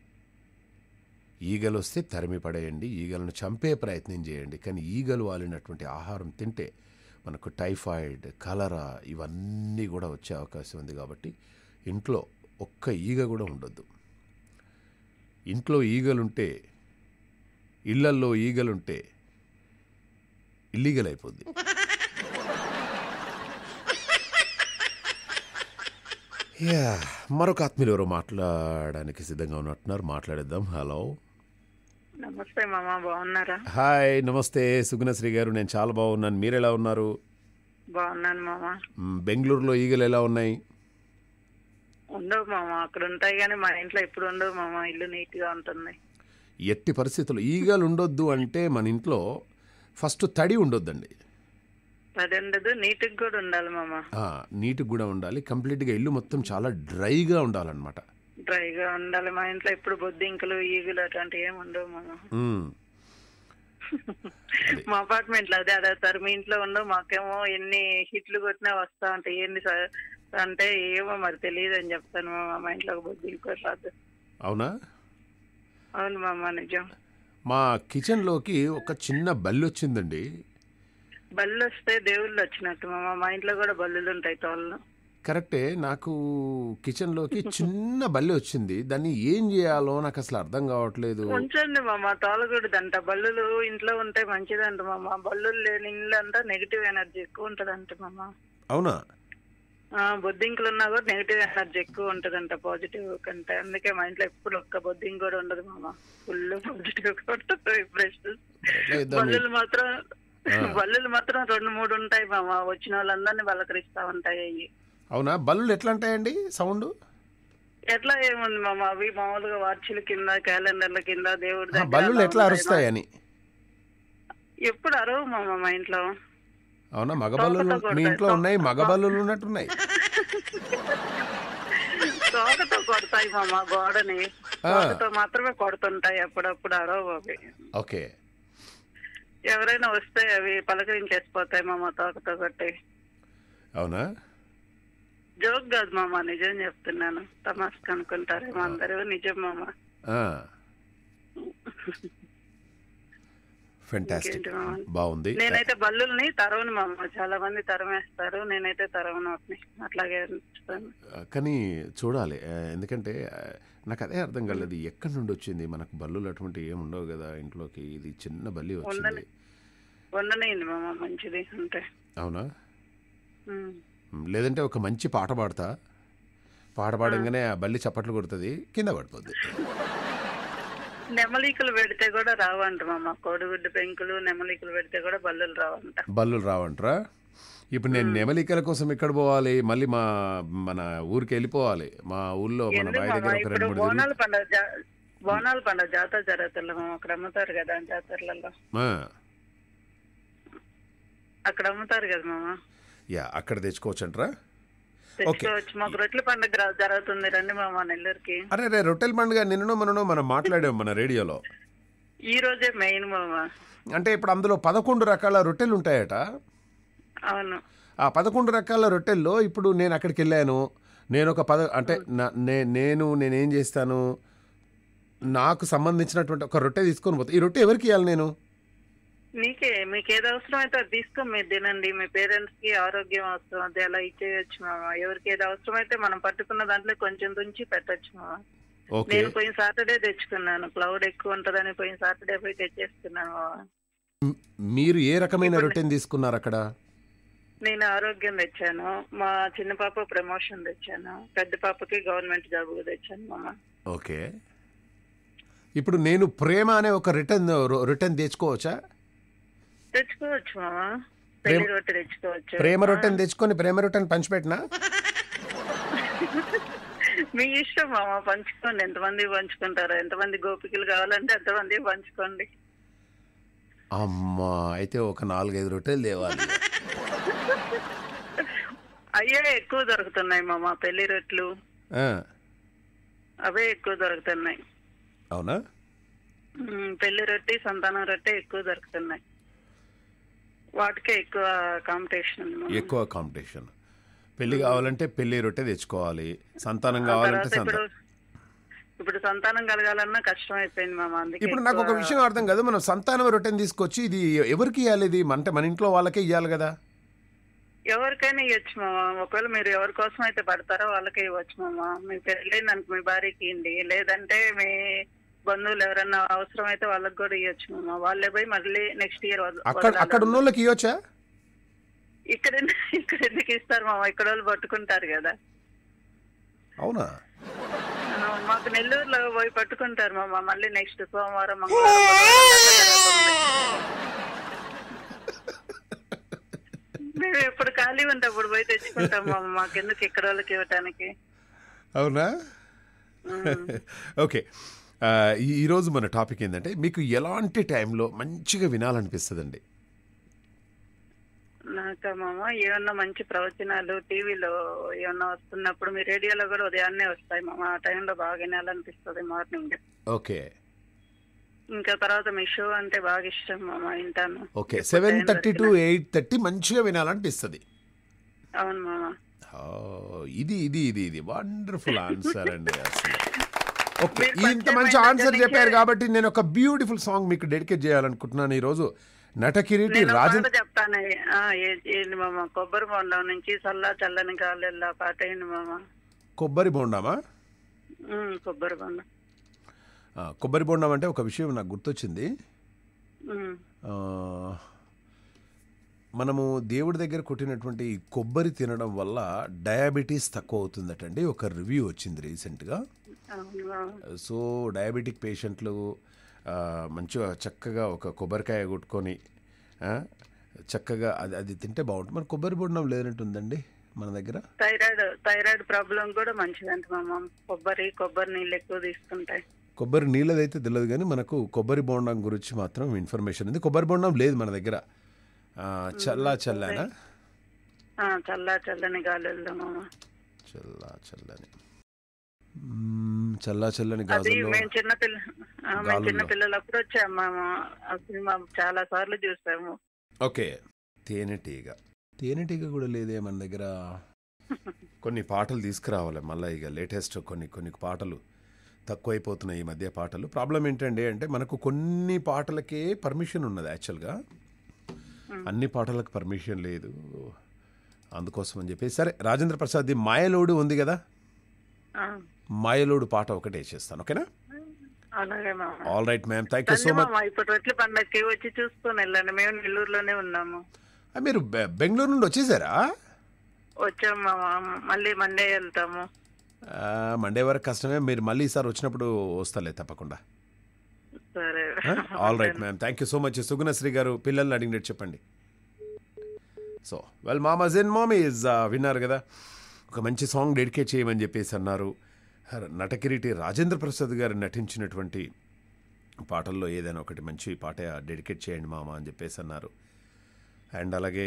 ఈగలు వస్తే తరిమి పడేయండి ఈగలను చంపే ప్రయత్నం చేయండి కానీ ఈగలు వాలినటువంటి ఆహారం తింటే మనకు టైఫాయిడ్ కలరా ఇవన్నీ కూడా వచ్చే అవకాశం ఉంది కాబట్టి ఇంట్లో ఒక్క ఈగ కూడా ఉండొద్దు ఇంట్లో ఈగలుంటే ఇళ్లల్లో ఈగలుంటే ఇల్లీగల్ అయిపోద్ది యా మరొక ఆత్మీయులు ఎవరో మాట్లాడడానికి సిద్ధంగా ఉన్నట్టున్నారు మాట్లాడేద్దాం హలో నమస్తే మామ బాగున్నారా హాయ్ నమస్తే సుగుణశ్రీ గారు నేను చాలా బాగున్నాను మీరు ఎలా ఉన్నారు బాగున్నాను మామ మ్, బెంగళూరులో ఈగలు ఎలా ఉన్నాయి ఉండవు మామ అక్కడ ఉంటాయి కానీ మా ఇంట్లో ఎప్పుడు ఉండవు మామ ఇల్లు నీట్ గా ఉంటుంది ఎట్టి పరిస్థితుల్లో ఈగలు ఉండొద్దు అంటే మన ఇంట్లో ఫస్ట్ తడి ఉండొద్దండి అది ఉండదు నీట్ కూడా ఉండాలి మామ ఆ, నీట్గా కూడా ఉండాలి కంప్లీట్గా ఇల్లు మొత్తం చాలా డ్రైగా ఉండాలన్నమాట డ్రైగా ఉండాలి మా ఇంట్లో ఎప్పుడు బొద్దింకలు ఈగులు అటువంటివి ఏమి ఉండవు మామ మ్, మా అపార్ట్మెంట్ లో అదే అదే సార్ మీ ఇంట్లో ఉండవు మాకేమో ఎన్ని హిట్లు కొట్టినా వస్తా ఉంటాయి ఏంది సార్ అంటే ఏమో మరి తెలియదు అని చెప్తాను మామ మా ఇంట్లో బొద్దింకలు రాదు అవునా అవును మామ నిజం మా కిచెన్లోకి ఒక చిన్న బల్లి వచ్చిందండి బళ్ళు వస్తే దేవుళ్ళు వచ్చినట్టు మామ మా ఇంట్లో కూడా బల్లులు ఉంటాయి తోళ్ళు కరెక్టే నాకు కిచెన్లోకి చిన్న బల్లి వచ్చింది దాన్ని ఏం చేయాలో నాకు అసలు అర్థం కావట్లేదు ఉంచండి మామ తోలకూడదంట బల్లులు ఇంట్లో ఉంటే మంచిదంట మామ బల్లులు లేని ఇల్లు అంతా నెగిటివ్ ఎనర్జీ ఎక్కువ ఉంటదంట మామ అవునా ఆ, బొద్దింకలు ఉన్నా కూడా నెగిటివ్ ఎనర్జీ ఎక్కువ ఉంటదంట పాజిటివ్ కంటే అందుకే మా ఇంట్లో ఎప్పుడు ఒక్క బొద్దింక కూడా ఉండదు మామ ఫుల్ పాజిటివ్ కొడుతుంది ఫ్రెష్ ఎట్లా ఇద్దాం బల్లులు మాత్రం ఆ. బల్లులు మాత్రం రెండు మూడు ఉంటాయి మామ వచ్చిన వాళ్ళందరినీ పలకరిస్తా ఉంటాయి అవి అవునా బల్లులు ఎట్లా ఉంటాయండి సౌండ్ ఎట్లా ఏముంది మామ అవి మామూలుగా వార్చిల కింద క్యాలెండర్ల కింద దేవుడి దగ్గర బల్లులు అలా ఎట్లా ఉంటాయి అరుస్తాయని ఎప్పుడు అరవు మామ మా ఇంట్లో అవునా మగ బల్లులు తోకతో మీ ఇంట్లో కొడతాయి. ఉన్నాయి మగ బల్లులు ఉన్నట్టున్నాయి తోకతో కొడతాయి మామ గోడని ఆ. తోకతో మాత్రమే కొడుతుంటాయి అప్పుడప్పుడు అరవు అవి ఓకే ఎవరైనా వస్తే అవి పలకరించేసిపోతాయి మామ తోకతో కొట్టి అవునా జోక్ కాదు మామ నిజం చెప్తున్నాను తమాస్ కనుక్కుంటారేమో అందరూ నిజం మామ ఫెంటాస్టిక్ ఇంకేంటి మామ? బాగుంది నేనైతే బల్లుల్ని తరవను మామ చాలా మంది తరమేస్తారు నేనైతే తరవను వాటిని అట్లాగే ఉంచుతాను కానీ చూడాలి ఆ, ఎందుకంటే ఆ, నాకు అదే అర్థం కాలేదు ఎక్కడి నుండి వచ్చింది మనకు బల్లులు అటువంటి ఏమి ఉండవు కదా ఇంట్లోకి ఇది చిన్న బల్లి వచ్చింది ఉండని. ఉండనేయండి మామ మంచిది అంటే అవునా ఉమ్. మ్, లేదంటే ఒక మంచి పాట పాడతా పాట పాడంగానే ఆ బల్లి చప్పట్లు కొడుతుంది కింద పడిపోద్ది నెమలీకులు పెడితే కూడా రావంట మామ కోడిగుడ్డు పెంకులు నెమలీకులు పెడితే కూడా బల్లులు రావంట బల్లులు రావంటరా ఇప్పుడు నేను నెమలికల కోసం ఎక్కడ పోవాలి మళ్ళీ మా మన ఊరికి వెళ్ళిపోవాలి మా ఊళ్ళో మన ఎందుకు బావి మామ దగ్గర ఒక ఇప్పుడు రెండు మూడు బోనాల తిరుగు- పండుగ జా- బోనాల పండుగ జాతర జరుగుతుంది మామ అక్కడ అమ్ముతారు కదా జాతరలలో ఆ, అక్కడ అమ్ముతారు కదా మామ యా అక్కడ తెచ్చుకోవచ్చంట్రా ఓకే. తెచ్చుకోవచ్చు మాకు రొట్టెల పండుగ రా- జరుగుతుంది రండి మామ నెల్లూరుకి అరే రే రొట్టెల పండుగ నిన్ననో మననో మనం మాట్లాడాం మన రేడియోలో ఈ రోజే మెయిన్ మామ అంటే ఇప్పుడు అందులో పదకొండు రకాల రొట్టెలు ఉంటాయట అవును ఆ పదకొండు రకాల రొట్టెల్లో ఇప్పుడు నేను అక్కడికి వెళ్ళాను నేను ఒక పద అంటే నా- నే- నేను నేనేం చేస్తాను నాకు సంబంధించినటువంటి ఒక రొట్టె తీసుకొని పోతా ఈ రొట్టె ఎవరికి ఇవ్వాలి నేను నీకే మీకు ఏది అవసరం అయితే అది తీసుకొని మీరు తినండి మీ పేరెంట్స్ కి ఆరోగ్యం అవసరం అది అలా ఇచ్చేయచ్చు మామ ఎవరికి ఏది అవసరం అయితే మనం పట్టుకున్న దాంట్లో కొంచెం తుంచి పెట్టచ్చు మామ ఓకే నేను పోయిన సాటర్డే తెచ్చుకున్నాను క్లౌడ్ ఎక్కువ ఉంటదని పోయిన సాటర్డే పోయి తెచ్చేసుకున్నాను మామ మ్- మీరు ఏ రకమైన రొట్టెని తీసుకున్నారు అక్కడ నేను ఆరోగ్యం తెచ్చాను మా చిన్న పాప ప్రమోషన్ తెచ్చాను పెద్ద పాపకి గవర్నమెంట్ జాబ్ తెచ్చాను మామ ఓకే ఇప్పుడు నేను ప్రేమ అనే ఒక రిటర్న్ రిటర్న్ తెచ్చుకోవచ్చా తెచ్చుకోవచ్చు మామ పెళ్లి రొట్టె తెచ్చుకోవచ్చు ప్రేమ రొట్టెని తెచ్చుకొని ప్రేమ రొట్టెని పంచిపెట్టినా మీ ఇష్టం మామ పంచుకోండి ఎంతమంది పంచుకుంటారో ఎంతమంది గోపికలు కావాలంటే ఎంతమంది పంచుకోండి అమ్మా అయితే ఒక నాలుగైదు రొట్టెలు తేవాలి అయ్యే ఎక్కువ దొరుకుతున్నాయి మామ పెళ్లి రొట్లు ఆ, అవే ఎక్కువ దొరుకుతున్నాయి అవునా ఉమ్, పెళ్లి రొట్టె సంతానం రొట్టె ఎక్కువ దొరుకుతున్నాయి వాటికే ఎక్కువ కాంపిటీషన్ ఉంది మామ. ఎక్కువ కాంపిటీషన్ పెళ్లి కావాలంటే పెళ్లి రొట్టె తెచ్చుకోవాలి సంతానం ఆ కావాలంటే తర్వాత ఇప్పుడు సంతానం ఇప్పుడు సంతానం కలగాలన్నా కష్టం అయిపోయింది మామ అందుకే ఇప్పుడు నాకు ఒక ఎక్కువ- విషయం అర్థం కాదు మనం సంతానం రొట్టెని తీసుకొచ్చి ఇది ఎవరికి ఇవ్వాలి ఇది అంటే మన ఇంట్లో వాళ్ళకే ఇవ్వాలి కదా ఎవరికైనా ఇవ్వచ్చు మామ ఒకవేళ మీరు ఎవరి కోసం అయితే పడతారో వాళ్ళకే ఇవ్వచ్చు మామ మీ పెళ్ళైందనుకో మీ భార్యకి ఇవ్వండి లేదంటే మీ బంధువులు ఎవరన్నా అవసరం అయితే వాళ్ళకి కూడా ఇవ్వచ్చు మామ వాళ్ళే పోయి మళ్ళీ నెక్స్ట్ ఇయర్ అక్కడ అక్కడ ఉన్న వాళ్ళకి ఇవ్వచ్చా ఇక్కడ ఇక్కడ ఎందుకు ఇస్తారు మామ ఇక్కడ వాళ్ళు పట్టుకుంటారు కదా అవునా ఆ, మాకు నెల్లూరులో పోయి పట్టుకుంటారు మామ మళ్ళీ నెక్స్ట్ సోమవారం మంగళవారం బుధవారం దాకా జరుగుతుంది. మేము ఎప్పుడు ఖాళీ ఉంటే అప్పుడు పోయి తెచ్చుకుంటాం మామ మాకెందుకు ఇక్కడ వాళ్ళకి ఇవ్వటానికి అవునా ఉమ్. ఓకే ఆ, ఈ- ఈరోజు మన టాపిక్ ఏంటంటే మీకు ఎలాంటి టైంలో మంచిగా వినాలనిపిస్తుందండి నాకా మామ ఏమన్నా మంచి ప్రవచనాలు టీవీలో ఏమన్నా వస్తున్నప్పుడు మీ రేడియోలో కూడా ఉదయాన్నే వస్తాయి మామ ఆ టైంలో బాగా వినాలనిపిస్తుంది మార్నింగ్ ఓకే ఇంకా తర్వాత మీ షో అంటే బాగా ఇష్టం మామ వింటాను ఓకే ఎప్పుడు సెవెన్ టైం థర్టీ టు దొరికినా. ఎయిట్ థర్టీ మంచిగా వినాలనిపిస్తుంది అవును మామ ఓ, ఇది ఇది ఇది ఇది వండర్ఫుల్ ఆన్సర్ అండి అసలు ఓకే మీరు ఇంత పరిచయం మంచి అయిన ఆన్సర్ దగ్గర చెప్పారు నుంచే- కాబట్టి నేను ఒక బ్యూటిఫుల్ సాంగ్ మీకు డెడికేట్ చేయాలనుకుంటున్నాను ఈరోజు నటకిరీటి నేను రాజన్ పాట చెప్తాను ఆ, ఏ- ఏంటి మామ కొబ్బరి బొండం నుంచి చల్లా చల్లని గాలిల్లా పాట ఏంటి మామ కొబ్బరి బోండామా ఉమ్, కొబ్బరి బొండం ఆ, కొబ్బరి బోండం అంటే ఒక విషయం నాకు గుర్తొచ్చింది ఉమ్, ఆ, మనము దేవుడి దగ్గర కొట్టినటువంటి ఈ కొబ్బరి తినడం వల్ల డయాబెటీస్ తక్కువ అవుతుందటండి ఒక రివ్యూ వచ్చింది రీసెంట్గా అవును మామ. సో డయాబెటిక్ పేషెంట్లు ఆ, మంచిగా చక్కగా ఒక కొబ్బరికాయ కొట్టుకొని ఆ, చక్కగా అది అది తింటే బాగుంటుంది మన కొబ్బరి బొండం లేనట్టుందండి మన దగ్గర థైరాయిడ్ థైరాయిడ్ ప్రాబ్లం కూడా మంచిదంట మామ కొబ్బరి కొబ్బరి నీళ్ళు ఎక్కువ తీసుకుంటాయి కొబ్బరి నీళ్ళదైతే తెలియదు కానీ మనకు కొబ్బరి బొండం గురించి మాత్రం ఇన్ఫర్మేషన్ ఉంది కొబ్బరి బొండం లేదు మన దగ్గర ఆ, చల్లా చల్లానా ఆ, చల్లా చల్లని గాలిల్లా మామ చల్లా చల్లని మ్మ్, చల్లా చల్లని అది గాజుల్లో మేము చిన్న పిల్ల ఆ, మేము గాలుల్లో. చిన్న పిల్లలప్పుడు వచ్చాము మామ ఆ సినిమా చాలా సార్లు చూసాము ఓకే తేనెటీగ తేనెటీగ కూడా లేదే మన దగ్గర కొన్ని పాటలు తీసుకురావాలి మళ్ళీ ఇక లేటెస్ట్ కొన్ని కొన్ని పాటలు తక్కువైపోతున్నాయి ఈ మధ్య పాటలు ప్రాబ్లం ఏంటండి అంటే మనకు కొన్ని పాటలకే పర్మిషన్ ఉన్నది యాక్చువల్గా అన్ని పాటలకు పర్మిషన్ లేదు అందుకోసం అని చెప్పి సరే రాజేంద్ర ప్రసాద్ మాయలోడు ఉంది కదా ఆ, మాయలోడు పాట ఒకటే చేస్తాను ఓకేనా అలాగే మామ all right ma'am thank you so రండి మచ్ మామ ఇప్పుడు రొట్టెల పండగకి వచ్చి చూసుకొని వెళ్ళండి మేము నెల్లూరులోనే ఉన్నాము మీరు బె- బెంగళూరు నుండి వచ్చేసారా వచ్చాము మామ మళ్ళీ మండే వెళ్తాము ఆ, మండే వరకు కష్టమే మీరు మళ్ళీ ఈసారి వచ్చినప్పుడు వస్తాలే తప్పకుండా సరే all right ma'am thank you so much Sugunasri garu పిల్లల్ని అడిగినట్టు చెప్పండి సో వెల్ మామాజ్ అండ్ మామీస్ విన్నారు కదా ఒక మంచి సాంగ్ డెడికేట్ చేయమని చెప్పేసి అన్నారు నటకిరీటి రాజేంద్ర ప్రసాద్ గారు నటించినటువంటి పాటల్లో ఏదైనా ఒకటి మంచి పాట డెడికేట్ చేయండి మామ అని చెప్పేసి అన్నారు అండ్ అలాగే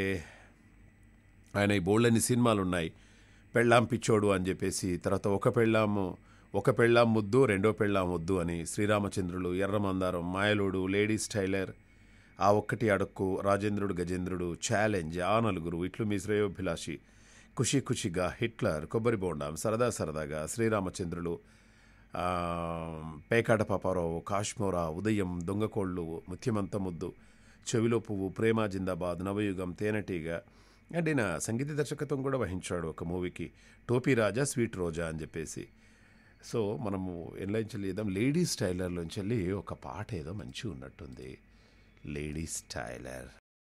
ఆయన ఈ బోల్డని సినిమాలు ఉన్నాయి పెళ్ళాం పిచ్చోడు అని చెప్పేసి తర్వాత ఒక పెళ్ళాము ఒక పెళ్ళాం ముద్దు రెండో పెళ్ళాం ముద్దు అని శ్రీరామచంద్రులు ఎర్రమందారం మాయలోడు లేడీస్ టైలర్ ఆ ఒక్కటి అడక్కు రాజేంద్రుడు గజేంద్రుడు ఛాలెంజ్ ఆ నలుగురు ఇట్లు మీ శ్రేయోభిలాషి ఖుషి ఖుషిగా హిట్లర్ కొబ్బరి బోండాం సరదా సరదాగా శ్రీరామచంద్రులు ఆ, పేకాట పాపారావు కాశ్మోరా ఉదయం దొంగకోళ్ళు ముత్యమంత ముద్దు చెవిలో పువ్వు ప్రేమ జిందాబాద్ నవయుగం తేనెటీగ అండ్ ఈయన సంగీత దర్శకత్వం కూడా వహించాడు ఒక మూవీకి టోపీ రాజా స్వీట్ రోజా అని చెప్పేసి సో మనము ఎన్లైన్స్ చేద్దాం లేడీస్ టైలర్లోంచి వెళ్ళి ఒక పాట ఏదో మంచిగా ఉన్నట్టుంది ladies tailor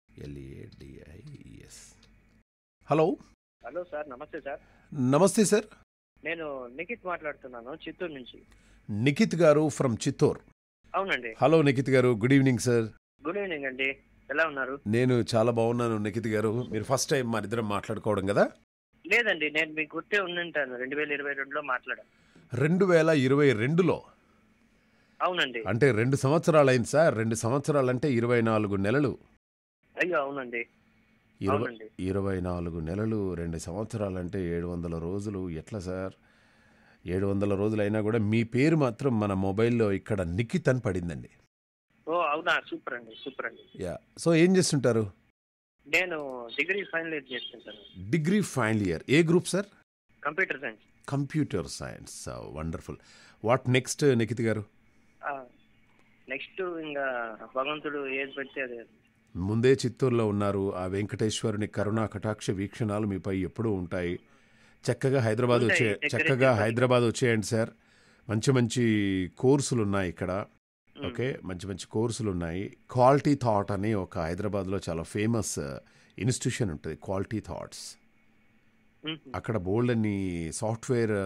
LADIES hello hello sir నమస్తే సార్ నమస్తే సార్ నేను నిఖిత్ మాట్లాడుతున్నాను చిత్తూరు నుంచి నిఖిత్ గారు ఫ్రమ్ చిత్తూర్ అవునండి hello Nikhit garu good evening sir good evening అండి ఎలా ఉన్నారు నేను చాలా బాగున్నాను నిఖిత్ గారు మీరు ఫస్ట్ టైం మన ఇద్దరం మాట్లాడుకోవడం కదా లేదండి నేను మీకు గుర్తే ఉండింటాను రెండు వేల ఇరవై రెండులో మాట్లాడాను రెండు వేల ఇరవై రెండులో అవునండి అంటే రెండు సంవత్సరాలు అయింది సార్ రెండు సంవత్సరాలు అంటే ఇరవై నాలుగు నెలలు అయ్యో అవునండి ఇరవై అవునండి ఇరవై నాలుగు నెలలు రెండు సంవత్సరాలు అంటే ఏడు వందల రోజులు ఎట్లా సార్ ఏడు వందల రోజులు అయినా కూడా మీ పేరు మాత్రం మన మొబైల్లో ఇక్కడ నిఖిత్ అని పడిందండి ఓ అవునా సూపర్ అండి సూపర్ అండి యా సో ఏం చేస్తుంటారు నేను డిగ్రీ ఫైనల్ ఇయర్ చేస్తుంటాను డిగ్రీ ఫైనల్ ఇయర్ ఏ group sir computer science computer science wonderful what next Nikhit garu next ఇంకా భగవంతుడు ఏది పెడితే అదే ముందే చిత్తూరులో ఉన్నారు ఆ వెంకటేశ్వరుని కరుణా కటాక్ష వీక్షణాలు మీపై ఎప్పుడూ ఉంటాయి చక్కగా హైదరాబాద్ ఉంటాయి. వచ్చే దగ్గరే చక్కగా చెప్పండి. హైదరాబాద్ వచ్చేయండి సార్ మంచి మంచి కోర్సులు ఉన్నాయి ఇక్కడ మ్మ్. ఓకే మంచి మంచి కోర్సులు ఉన్నాయి క్వాలిటీ థాట్ అని ఒక హైదరాబాద్లో చాలా ఫేమస్ ఇన్స్టిట్యూషన్ ఉంటుంది క్వాలిటీ థాట్స్ మ్మ్. అక్కడ బోల్డ్ అని సాఫ్ట్వేర్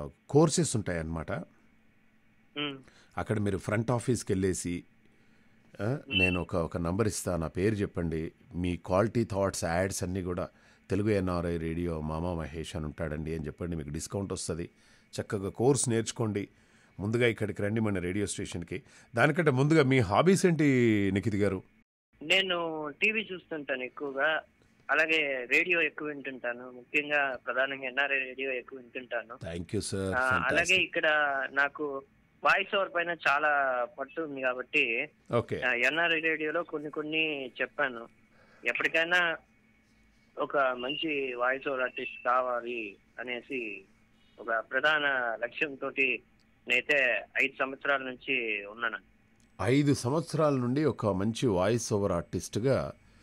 కోర్సెస్ ఉంటాయి అన్నమాట మ్మ్. అక్కడ మీరు ఫ్రంట్ ఆఫీస్కి వెళ్ళేసి ఆ, నేను ఒక ఒక నంబర్ ఇస్తా నా పేరు చెప్పండి మీ క్వాలిటీ థాట్స్ యాడ్స్ అన్నీ కూడా తెలుగు ఎన్ఆర్ఐ రేడియో మామా మహేష్ అని ఉంటాడండి అని చెప్పండి మీకు డిస్కౌంట్ వస్తుంది చక్కగా కోర్స్ నేర్చుకోండి ముందుగా ఇక్కడికి రండి మన రేడియో స్టేషన్కి దానికంటే ముందుగా మీ హాబీస్ ఏంటి నిఖిత్ గారు నేను టీవీ చూస్తుంటాను ఎక్కువగా అలాగే రేడియో ఎక్కువ వింటుంటాను ముఖ్యంగా ప్రధానంగా ఎన్ఆర్ఐ రేడియో ఎక్కువ వింటుంటాను థ్యాంక్ యూ సార్ ఆ, అలాగే ఇక్కడ నాకు వాయిస్ ఓవర్ పైన చాలా పట్టు ఉంది కాబట్టి ఓకే ఎన్ఆర్ఐ రేడియోలో కొన్ని కొన్ని చెప్పాను ఎప్పటికైనా ఒక మంచి వాయిస్ ఓవర్ ఆర్టిస్ట్ కావాలి అనేసి ఒక ప్రధాన లక్ష్యంతో నేనైతే ఐదు సంవత్సరాల నుంచి ఉన్నాను ఐదు సంవత్సరాల నుండి ఒక మంచి వాయిస్ ఓవర్ ఆర్టిస్ట్గా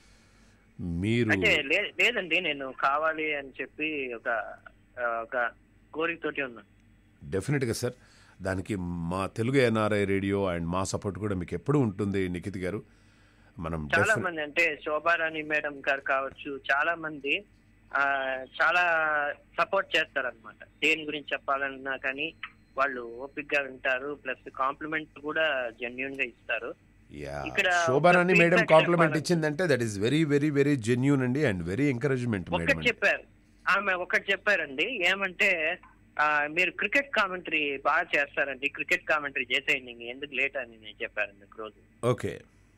మీరు అంటే లే- లేదండి నేను కావాలి అని చెప్పి ఒక ఆ, ఒక కోరికతోటి ఉన్నాను డెఫినెట్గా సార్ దానికి మా తెలుగు ఎన్ఆర్ఐ రేడియో అండ్ మా సపోర్ట్ కూడా మీకు ఎప్పుడు ఉంటుంది నిఖిత్ గారు మనం చాలా definite- మంది అంటే శోభారాణి మేడం గారు కావచ్చు చాలా మంది ఆ చాలా సపోర్ట్ చేస్తారన్నమాట దేని గురించి చెప్పాలన్నా కానీ వాళ్ళు ఓపిక్ గా వింటారు ప్లస్ కాంప్లిమెంట్ కూడా జెన్యున్ గా ఇస్తారు యా ఇక్కడ శోభారాణి ఒక మేడం feedback కాంప్లిమెంట్ చెప్పాలంటే- ఇచ్చిందంటే that is very very very genuine అండి అండ్ వెరీ ఎంకరేజ్మెంట్ మేడం ఒకటి అండి చెప్పారు ఆమె ఒకటి చెప్పారండి ఏమంటే ఆ, మీరు క్రికెట్ కామెంటరీ బాగా చేస్తారండి క్రికెట్ కామెంటరీ చేసేయండి ఇంక ఎందుకు లేట్ అని నేను చెప్పారండి ఒక రోజు ఓకే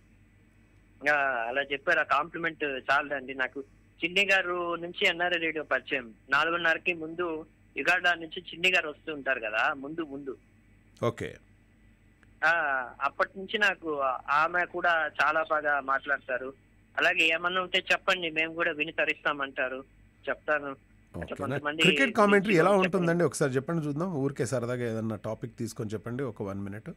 ఆ, అలా చెప్పారు ఆ కాంప్లిమెంట్ చాలదండి నాకు చిన్ని గారు నుంచి ఎన్ఆర్ఐ రేడియో పరిచయం నాలుగున్నరకి ముందు యుగాడా నుంచి చిన్ని గారు వస్తూ ఉంటారు కదా ముందు ముందు ఓకే ఆ అప్పటి నుంచి నాకు ఆమె కూడా చాలా బాగా మాట్లాడతారు అలాగే ఏమన్నా ఉంటే చెప్పండి మేము కూడా విని తరిస్తామంటారు చెప్తాను అట్లా కొంతమంది క్రికెట్ కామెంటరీ ఎలా చెప్పండి. ఉంటుందండి ఒకసారి చెప్పండి చూద్దాం ఊరికే సరదాగా ఏదన్నా టాపిక్ తీసుకొని చెప్పండి ఒక వన్ మినిట్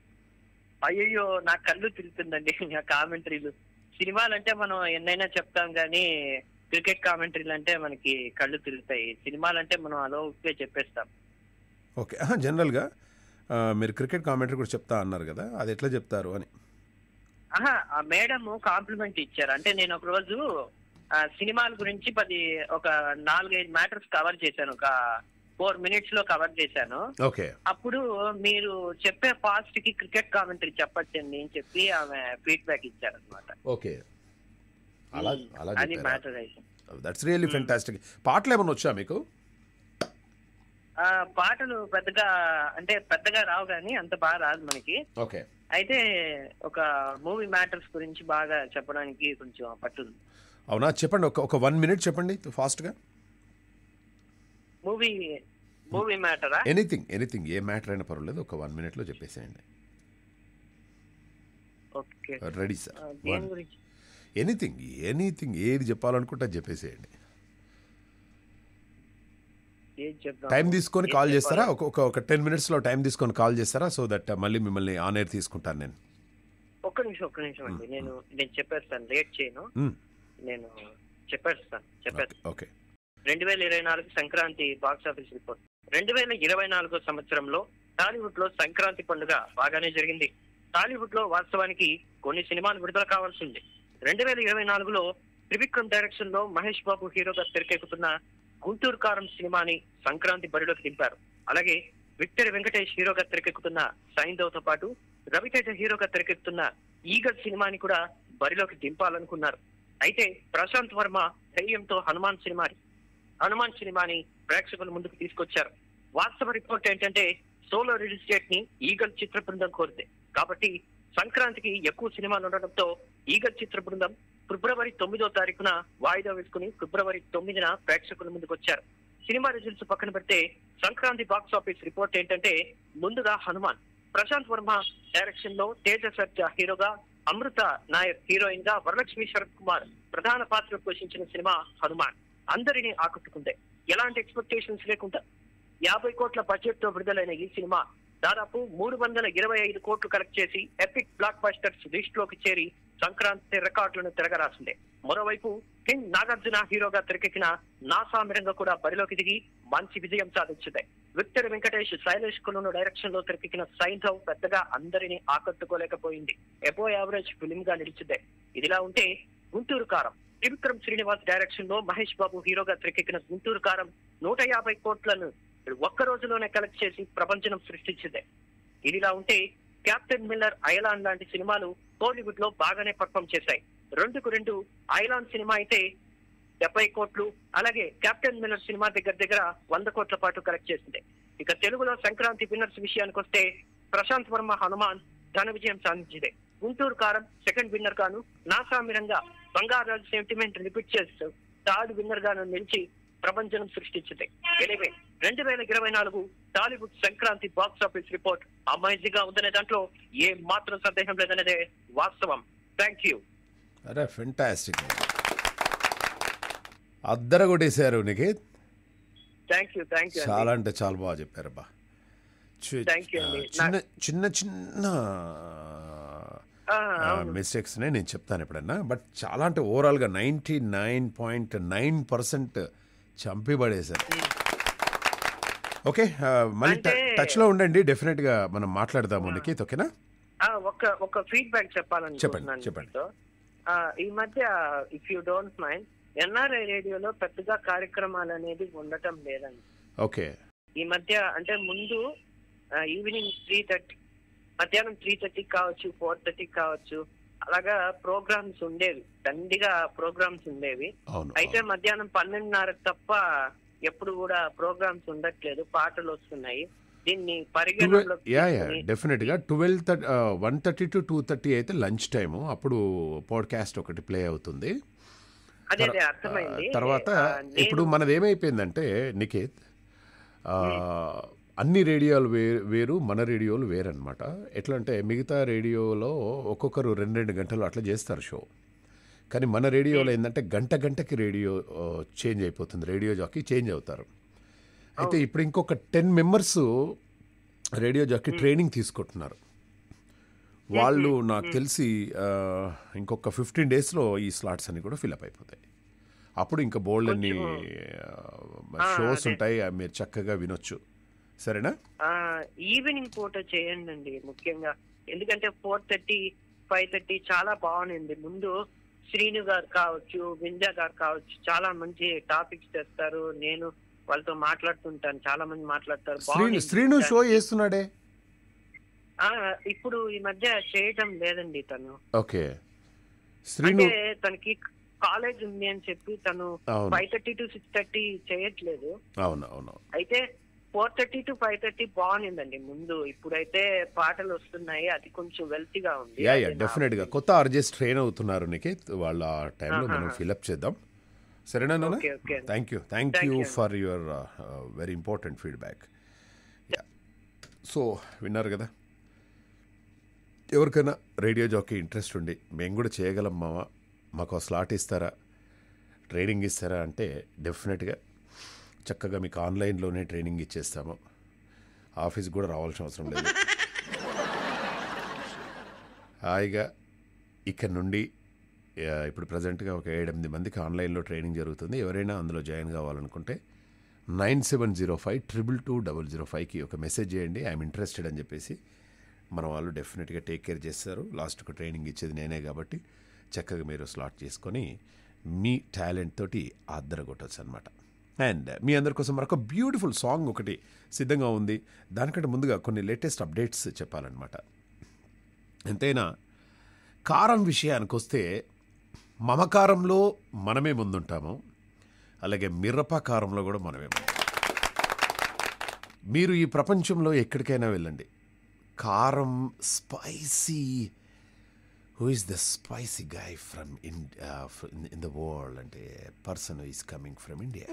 అయ్యో నా కళ్ళు తిరుగుతుందండి ఆ కామెంటరీలు సినిమాలు అంటే మనం ఎన్నైనా చెప్తాం కానీ క్రికెట్ కామెంటరీలు అంటే మనకి కళ్ళు తిరుగుతాయి సినిమాలు అంటే మనం అలోకే చెప్పేస్తాం ఓకే జనరల్గా మీరు క్రికెట్ కామెంటరీ కూడా చెప్తా అన్నారు కదా అది ఎట్లా చెప్తారు అని ఆహా ఆ మేడం కాంప్లిమెంట్ ఇచ్చారు అంటే నేను ఒక రోజు ఆ, సినిమాల గురించి పది ఒక నాలుగైదు మ్యాటర్స్ కవర్ చేశాను ఒక ఫోర్ మినిట్స్ లో కవర్ చేశాను ఓకే అప్పుడు మీరు చెప్పే ఫాస్ట్ కి క్రికెట్ కామెంటరీ చెప్పచ్చండి అని చెప్పి ఆమె ఫీడ్బ్యాక్ ఇచ్చారు అనమాట ఓకే అలా అలా అది మ్యాటర్ అయితే దట్స్ రియల్లీ ఫెంటాస్టిక్ పాటలు ఏమైనా వచ్చా మీకు ఆ పాటలు పెద్దగా అంటే పెద్దగా రావు కానీ అంత బాగా రాదు మనకి ఓకే అయితే ఒక మూవీ మ్యాటర్స్ గురించి బాగా చెప్పడానికి కొంచెం పట్టుంది అవునా చెప్పండి ఒక ఒక వన్ మినిట్ చెప్పండి ఫాస్ట్గా మూవీ మూవీ మ్యాటరా ఎనీథింగ్ ఎనీథింగ్ ఏ మ్యాటర్ అయినా పర్వాలేదు ఒక వన్ మినిట్లో చెప్పేసేయండి ఓకే రెడీ సార్ ఆ, దేని గురించి ఎనీథింగ్ ఎనీథింగ్ ఏది చెప్పాలనుకుంటే అది చెప్పేసేయండి ఏం చెప్దాం టైం తీసుకొని ఏం కాల్ చేస్తారా చెప్పాలో? ఒక ఒక ఒక టెన్ మినిట్స్లో టైం తీసుకొని కాల్ చేస్తారా సో దట్ మళ్ళీ మిమ్మల్ని ఆన్ ఎయిర్ తీసుకుంటాను నేను ఒక్క నిమిషం ఒక్క నిమిషం అండి నేను నేను చెప్పేస్తాను లేట్ చేయను మ్మ్. నేను చెప్పేస్తాను చెప్పేస్తాను ఓకే రెండు వేల ఇరవై నాలుగు సంక్రాంతి బాక్స్ ఆఫీస్ రిపోర్ట్ రెండు వేల ఇరవై నాలుగో సంవత్సరంలో టాలీవుడ్ లో సంక్రాంతి పండుగ బాగానే జరిగింది టాలీవుడ్ లో వాస్తవానికి కొన్ని సినిమాలు విడుదల కావాల్సి ఉంది రెండు వేల ఇరవై నాలుగులో త్రివిక్రమ్ డైరెక్షన్ లో మహేష్ బాబు హీరోగా తెరకెక్కుతున్న గుంటూరు కారం సినిమాని సంక్రాంతి బరిలోకి దింపారు అలాగే విక్టర్ వెంకటేష్ హీరోగా తెరకెక్కుతున్న సైందవ్ తో పాటు రవితేజ హీరోగా తెరకెక్కుతున్న ఈగల్ సినిమాని కూడా బరిలోకి దింపాలనుకున్నారు అయితే ప్రశాంత్ వర్మ ధైర్యంతో హనుమాన్ సినిమాని హనుమాన్ సినిమాని ప్రేక్షకుల ముందుకు తీసుకొచ్చారు వాస్తవ రిపోర్ట్ ఏంటంటే సోలో రిలీజ్ డేట్ ని ఈగల్ చిత్ర బృందం కోరింది కాబట్టి సంక్రాంతికి ఎక్కువ సినిమాలు ఉండడంతో ఈగల్ చిత్ర బృందం ఫిబ్రవరి తొమ్మిదో తారీఖున వాయిదా వేసుకుని ఫిబ్రవరి తొమ్మిదిన ప్రేక్షకుల ముందుకు వచ్చారు సినిమా రిజల్ట్స్ పక్కన పెడితే సంక్రాంతి బాక్స్ ఆఫీస్ రిపోర్ట్ ఏంటంటే ముందుగా హనుమాన్ ప్రశాంత్ వర్మ డైరెక్షన్ లో తేజ సర్జా హీరోగా అమృత నాయర్ హీరోయిన్ గా వరలక్ష్మి శరత్ కుమార్ ప్రధాన పాత్ర పోషించిన సినిమా హనుమాన్ అందరినీ ఆకట్టుకుంది ఎలాంటి ఎక్స్పెక్టేషన్స్ లేకుండా యాభై కోట్ల బడ్జెట్ తో విడుదలైన ఈ సినిమా దాదాపు మూడు వందల ఇరవై ఐదు కోట్లు కలెక్ట్ చేసి ఎపిక్ బ్లాక్ బస్టర్స్ లిస్ట్ లోకి చేరి సంక్రాంతి రికార్డులను తిరగరాసింది మరోవైపు కింగ్ నాగార్జున హీరోగా తెరకెక్కిన నాసామిరంగా కూడా బరిలోకి దిగి మంచి విజయం సాధించింది విక్టర్ వెంకటేష్ శైలేష్ కులను డైరెక్షన్ లో తెరకెక్కిన సైంధవ్ పెద్దగా అందరినీ ఆకట్టుకోలేకపోయింది ఎబో యావరేజ్ ఫిలిం గా నిలిచింది ఇదిలా ఉంటే గుంటూరు కారం త్రివిక్రమ్ శ్రీనివాస్ డైరెక్షన్ లో మహేష్ బాబు హీరోగా తెరకెక్కిన గుంటూరు కారం నూట యాభై కోట్లను ఒక్క రోజులోనే కలెక్ట్ చేసి ప్రపంచం సృష్టించింది ఇదిలా ఉంటే క్యాప్టెన్ మిల్లర్ ఐలాన్ లాంటి సినిమాలు టాలీవుడ్ లో బాగానే పర్ఫామ్ చేశాయి రెండుకు రెండు ఐలాన్ సినిమా అయితే డెబ్బై కోట్లు అలాగే కెప్టెన్ మిల్లర్ సినిమా దగ్గర దగ్గర వంద కోట్ల పాటు కలెక్ట్ చేసింది ఇక తెలుగులో సంక్రాంతి విన్నర్స్ విషయానికి వస్తే ప్రశాంత్ వర్మ హనుమాన్ ఘన విజయం సాధించింది గుంటూరు కారం సెకండ్ విన్నర్ గాను నాసామిరంగా బంగారాజు సెంటిమెంట్ రిపీట్ చేస్తూ థర్డ్ విన్నర్ గాను నిలిచి ప్రపంచం సృష్టించింది ఎనివే రెండు వేల ఇరవై నాలుగు Tollywood Sankranti box office report amazing గా ఉందనే దాంట్లో ఏ మాత్రం సందేహం లేదనేదే వాస్తవం థ్యాంక్ యూ అరే ఫెంటాస్టిక్ అద్దర కొట్టేశారు Nikhit thank you thank you చాలా అంటే చాలా బాగా చెప్పారబ్బా చి- Thank you అండి. చిన్న చిన్న చిన్న అవును మిస్టేక్స్నే నేను చెప్తాను ఎప్పుడన్నా బట్ చాలా అంటే ఓవరాల్గా ninety nine point nine percent చంపి పడేశారు ఓకే ఆ, మళ్ళీ ట- అంటే- టచ్లో ఉండండి డెఫినెట్గా మనం మాట్లాడదాము నిఖిత్ ఓకేనా ఆ, ఒక ఒక ఫీడ్బ్యాక్ చెప్పాలనుకుంటున్నాను చెప్పండి, మీతో. ఆ, ఈ మధ్య if you don't mind NRI రేడియోలో పెద్దగా కార్యక్రమాలు అనేది ఉండటం లేదండి ఓకే ఈ మధ్య అంటే ముందు ఈవినింగ్ త్రీ థర్టీ మధ్యాహ్నం త్రీ థర్టీకి కావచ్చు ఫోర్ థర్టీకి కావచ్చు అలాగా ప్రోగ్రామ్స్ ఉండేవి దండిగా ప్రోగ్రామ్స్ ఉండేవి అవును అయితే మధ్యాహ్నం పన్నెండున్నరకు తప్ప ఎప్పుడు కూడా ప్రోగ్రామ్స్ ఉండట్లేదు పాటలు వస్తున్నాయి దీన్ని పరిగణనలో యా యా తీసుకుని- డెఫినెట్గా twelve thirty one thirty to two thirty అయితే లంచ్ టైము అప్పుడు పాడ్కాస్ట్ ఒకటి ప్లే అవుతుంది అదే అదే తర్- అర్థమైంది ఆ, తర్వాత ఆ, నేను- ఇప్పుడు మనది ఏమైపోయిందంటే నికేత్ ఆ, అన్ని రేడియోలు వే వేరు మన రేడియోలు వేరనమాట ఎట్లా అంటే మిగతా రేడియోలో ఒక్కొక్కరు రెండు రెండు గంటలు అట్లా చేస్తారు షో కానీ మన రేడియోలో ఏంటంటే గంట గంటకి రేడియో ఆ, చేంజ్ అయిపోతుంది రేడియో జాకీ చేంజ్ అవుతారు అయితే ఇప్పుడు ఇంకొక ten members radio jockey training తీసుకుంటున్నారు వాళ్ళు నాకు తెలిసి ఆ, ఇంకొక ఫిఫ్టీన్ డేస్లో ఈ స్లాట్స్ అన్ని కూడా ఫిల్అప్ అయిపోతాయి అప్పుడు ఇంకా బోల్డ్ అన్ని షోస్ అదే. ఉంటాయి అవి మీరు చక్కగా వినొచ్చు సరేనా ఆ, ఈవినింగ్ పూట చేయండి అండి ముఖ్యంగా ఎందుకంటే ఫోర్ థర్టీ ఫైవ్ థర్టీ చాలా బాగుంది ముందు శ్రీను గారు కావచ్చు వింజా గారు కావచ్చు చాలా మంచి టాపిక్స్ తెస్తారు నేను వాళ్ళతో మాట్లాడుతుంటాను చాలా మంది మాట్లాడతారు శ్రీను బాగుంది. శ్రీను షో చేస్తున్నాడే ఆ, ఇప్పుడు ఈ మధ్య చేయటం లేదండి తను ఓకే శ్రీను అంటే తనకి కాలేజ్ ఉంది అని చెప్పి తను అవును five thirty to six thirty చేయట్లేదు అవును అవును అయితే four thirty to five thirty బాగుందండి ముందు ఇప్పుడైతే పాటలు వస్తున్నాయి అది కొంచెం వెల్తీగా ఉంది యా యా అది నా డెఫినెట్గా opinion. కొత్త ఆర్జెస్ ట్రైన్ అవుతున్నారు నికేత్ వాళ్ళ ఆ టైంలో మనం ఆహా. ఫిల్అప్ చేద్దాం సరేనా నాన్న okay okay thank you thank Thank you you. For your very important feedback so విన్నారు కదా ఎవరికైనా రేడియో జాకీ ఇంట్రెస్ట్ ఉండి మేము కూడా చేయగలం మామ మాకు స్లాట్ ఇస్తారా ట్రైనింగ్ ఇస్తారా అంటే డెఫినెట్గా చక్కగా మీకు ఆన్లైన్లోనే ట్రైనింగ్ ఇచ్చేస్తాము ఆఫీస్కి కూడా రావాల్సిన అవసరం లేదు హాయిగా ఇక్కడ నుండి ఆ, ఇప్పుడు ప్రజెంట్గా ఒక ఏడెనిమిది మందికి ఆన్లైన్లో ట్రైనింగ్ జరుగుతుంది ఎవరైనా అందులో జాయిన్ కావాలనుకుంటే nine seven zero five triple two double zero ఫైవ్కి ఒక మెసేజ్ చేయండి ఐఎమ్ ఇంట్రెస్టెడ్ అని చెప్పేసి మన వాళ్ళు డెఫినెట్గా టేక్ కేర్ చేస్తారు లాస్ట్కు ట్రైనింగ్ ఇచ్చేది నేనే కాబట్టి చక్కగా మీరు స్లాట్ చేసుకొని మీ టాలెంట్ తోటి అద్దరగొట్టచ్చు అనమాట అండ్ మీ అందరి కోసం మరొక బ్యూటిఫుల్ సాంగ్ ఒకటి సిద్ధంగా ఉంది దానికంటే ముందుగా కొన్ని లేటెస్ట్ అప్డేట్స్ చెప్పాలన్నమాట ఎంతైనా కారం విషయానికి వస్తే మమకారంలో మనమే ముందుంటాము అలాగే మిరపకారంలో కూడా మనమే ముందు మీరు ఈ ప్రపంచంలో ఎక్కడికైనా వెళ్ళండి కారం spicy who is the spicy guy from in in the world అంటే person is coming from India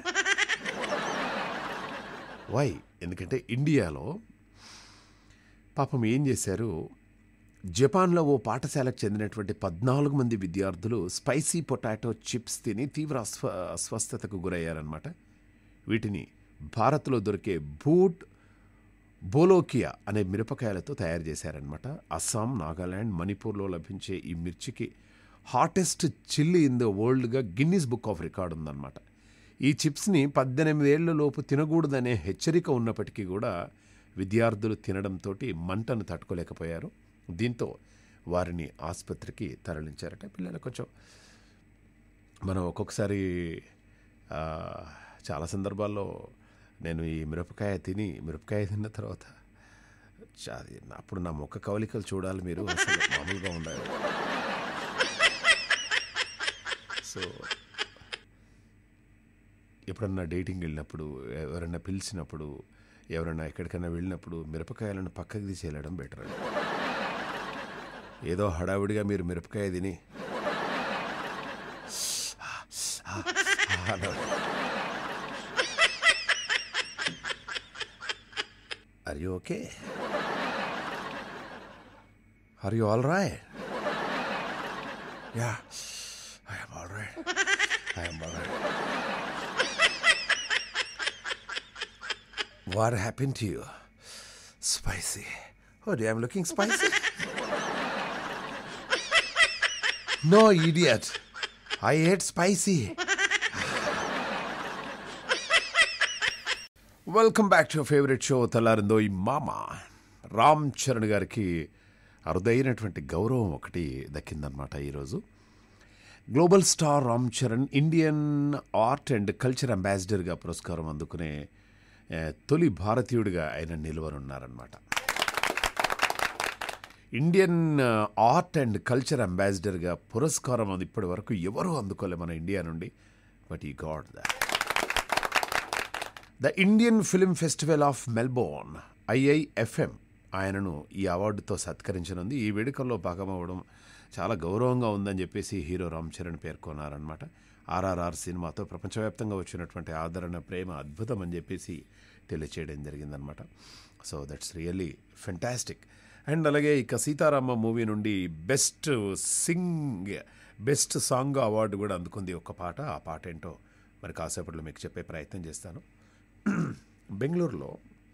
why ఎందుకంటే ఇండియాలో పాపం ఏం చేశారు జపాన్లో ఓ పాఠశాలకు చెందినటువంటి పద్నాలుగు మంది విద్యార్థులు స్పైసీ పొటాటో చిప్స్ తిని తీవ్ర అస్వ అస్వస్థతకు గురయ్యారనమాట వీటిని భారత్లో దొరికే బూట్ బోలోకియా అనే మిరపకాయలతో తయారు చేశారనమాట అస్సాం నాగాల్యాండ్ మణిపూర్లో లభించే ఈ మిర్చికి హాటెస్ట్ చిల్లీ ఇన్ ద వరల్డ్గా గిన్నీస్ బుక్ ఆఫ్ రికార్డ్ ఉందన్నమాట ఈ చిప్స్ని పద్దెనిమిది ఏళ్ల లోపు తినకూడదనే హెచ్చరిక ఉన్నప్పటికీ కూడా విద్యార్థులు తినడంతో మంటను తట్టుకోలేకపోయారు దీంతో వారిని ఆసుపత్రికి తరలించారట పిల్లలు కొంచెం మనం ఒక్కొక్కసారి ఆ, చాలా సందర్భాల్లో నేను ఈ మిరపకాయ తిని మిరపకాయ తిన్న తర్వాత చా- అది అప్పుడు నా ముఖ కవలికలు చూడాలి మీరు అసలు మామూలుగా ఉండాలి సో ఎప్పుడన్నా డేటింగ్ వెళ్ళినప్పుడు ఎవరైనా పిలిచినప్పుడు ఎవరైనా ఎక్కడికైనా వెళ్ళినప్పుడు మిరపకాయలను పక్కకి తీసి వెళ్ళడం బెటర్ అండి ఏదో హడావిడిగా మీరు మిరపకాయ తిని are you okay are you all right yeah I'm all right I'm all right What happened to you? Spicy. Oh, dear, I'm looking spicy. no, idiot. I hate spicy. Welcome back to favourite show తెల్లారిందో ఈ మామ రామ్ చరణ్ గారికి అరుదైనటువంటి గౌరవం ఒకటి దక్కిందనమాట ఈరోజు global star Ram Charan Indian art and culture అంబాసిడర్గా పురస్కారం అందుకునే ఏ, తొలి భారతీయుడిగా ఆయన నిలువనున్నారనమాట ఇండియన్ ఆర్ట్ అండ్ కల్చర్ అంబాసిడర్గా పురస్కారం అది ఇప్పటి వరకు ఎవరూ అందుకోలే మన ఇండియా నుండి బట్ ఈ గాడ్ దాట్ the Indian film festival of Melbourne IIFM ఆయనను ఈ అవార్డుతో సత్కరించనుంది ఈ వేడుకల్లో భాగమవ్వడం చాలా గౌరవంగా ఉందని చెప్పేసి హీరో రామ్ చరణ్ పేర్కొన్నారనమాట ఆర్ఆర్ఆర్ సినిమాతో ప్రపంచవ్యాప్తంగా వచ్చినటువంటి ఆదరణ ప్రేమ అద్భుతం అని చెప్పేసి తెలియచేయడం జరిగిందనమాట so that's really fantastic and అలాగే ఇక సీతారామ మూవీ నుండి best sing best song award కూడా అందుకుంది ఒక పాట ఆ పాట ఏంటో మరి కాసేపట్లో మీకు చెప్పే ప్రయత్నం చేస్తాను బెంగళూరులో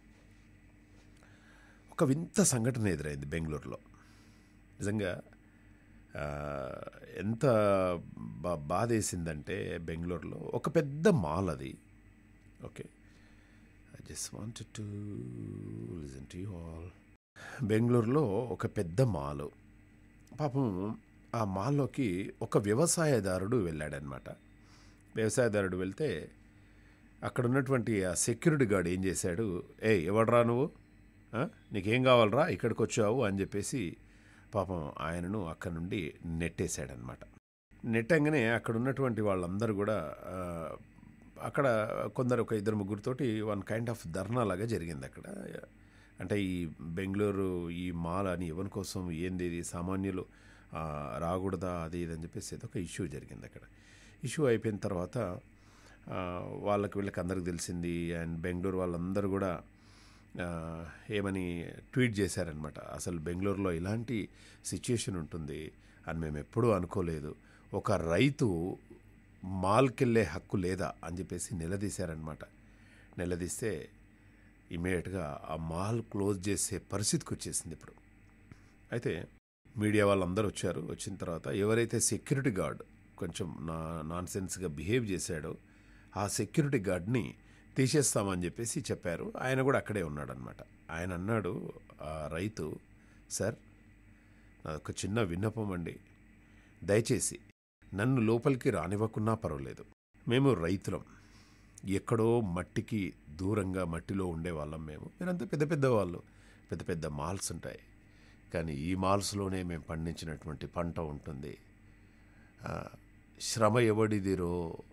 ఒక వింత సంఘటన ఎదురైంది బెంగళూరులో నిజంగా ఆ, ఎంత బా బాధేసిందంటే బెంగళూరులో ఒక పెద్ద మాల్ అది okay I just want to listen to all బెంగళూరులో ఒక పెద్ద మాలు పాపం ఆ మాల్లోకి ఒక వ్యవసాయదారుడు వెళ్ళాడనమాట వ్యవసాయదారుడు వెళ్తే అక్కడ ఉన్నటువంటి ఆ సెక్యూరిటీ గార్డ్ ఏం చేశాడు ఏ ఎవడరా నువ్వు ఆ? నీకేం కావాలరా ఇక్కడికి వచ్చావు అని చెప్పేసి పాపం ఆయనను అక్కడ నుండి నెట్టేశాడనమాట నెట్టంగానే అక్కడ ఉన్నటువంటి వాళ్ళందరూ కూడా ఆ, అక్కడ కొందరు ఒక ఇద్దరు ముగ్గురితోటి వన్ కైండ్ ఆఫ్ ధర్నా లాగా జరిగింది అక్కడ అంటే ఈ బెంగళూరు ఈ మాల్ అని ఎవరి కోసం ఏంది ఇది సామాన్యులు ఆ, రాకూడదా అది ఇది అని చెప్పేసి ఏదో ఒక ఇష్యూ జరిగింది అక్కడ ఇష్యూ అయిపోయిన తర్వాత ఆ, వాళ్ళకి వీళ్ళకి అందరికి తెలిసింది అండ్ బెంగళూరు వాళ్ళందరూ కూడా ఆ, ఏమని ట్వీట్ చేశారనమాట అసలు బెంగళూరులో ఇలాంటి సిచ్యుయేషన్ ఉంటుంది అని మేము ఎప్పుడూ అనుకోలేదు ఒక రైతు మాల్కెళ్ళే హక్కు లేదా అని చెప్పేసి నిలదీశారనమాట నిలదీస్తే ఇమీడియట్గా ఆ మాల్ క్లోజ్ చేసే పరిస్థితికి వచ్చేసింది ఇప్పుడు అయితే మీడియా వాళ్ళందరూ వచ్చారు వచ్చిన తర్వాత ఎవరైతే సెక్యూరిటీ గార్డ్ కొంచెం నా నాన్ సెన్స్గా బిహేవ్ చేశాడో ఆ సెక్యూరిటీ గార్డ్ని తీసేస్తామని చెప్పేసి చెప్పారు ఆయన కూడా అక్కడే ఉన్నాడనమాట ఆయన అన్నాడు ఆ రైతు సార్ నాదొక చిన్న విన్నపం అండి దయచేసి నన్ను లోపలికి రానివ్వకున్నా పర్వాలేదు మేము రైతులం ఎక్కడో మట్టికి దూరంగా మట్టిలో ఉండేవాళ్ళం మేము మీరంతా పెద్ద పెద్ద వాళ్ళు పెద్ద పెద్ద మాల్స్ ఉంటాయి కానీ ఈ మాల్స్లోనే మేము పండించినటువంటి పంట ఉంటుంది ఆ, శ్రమ ఎవడిదిరో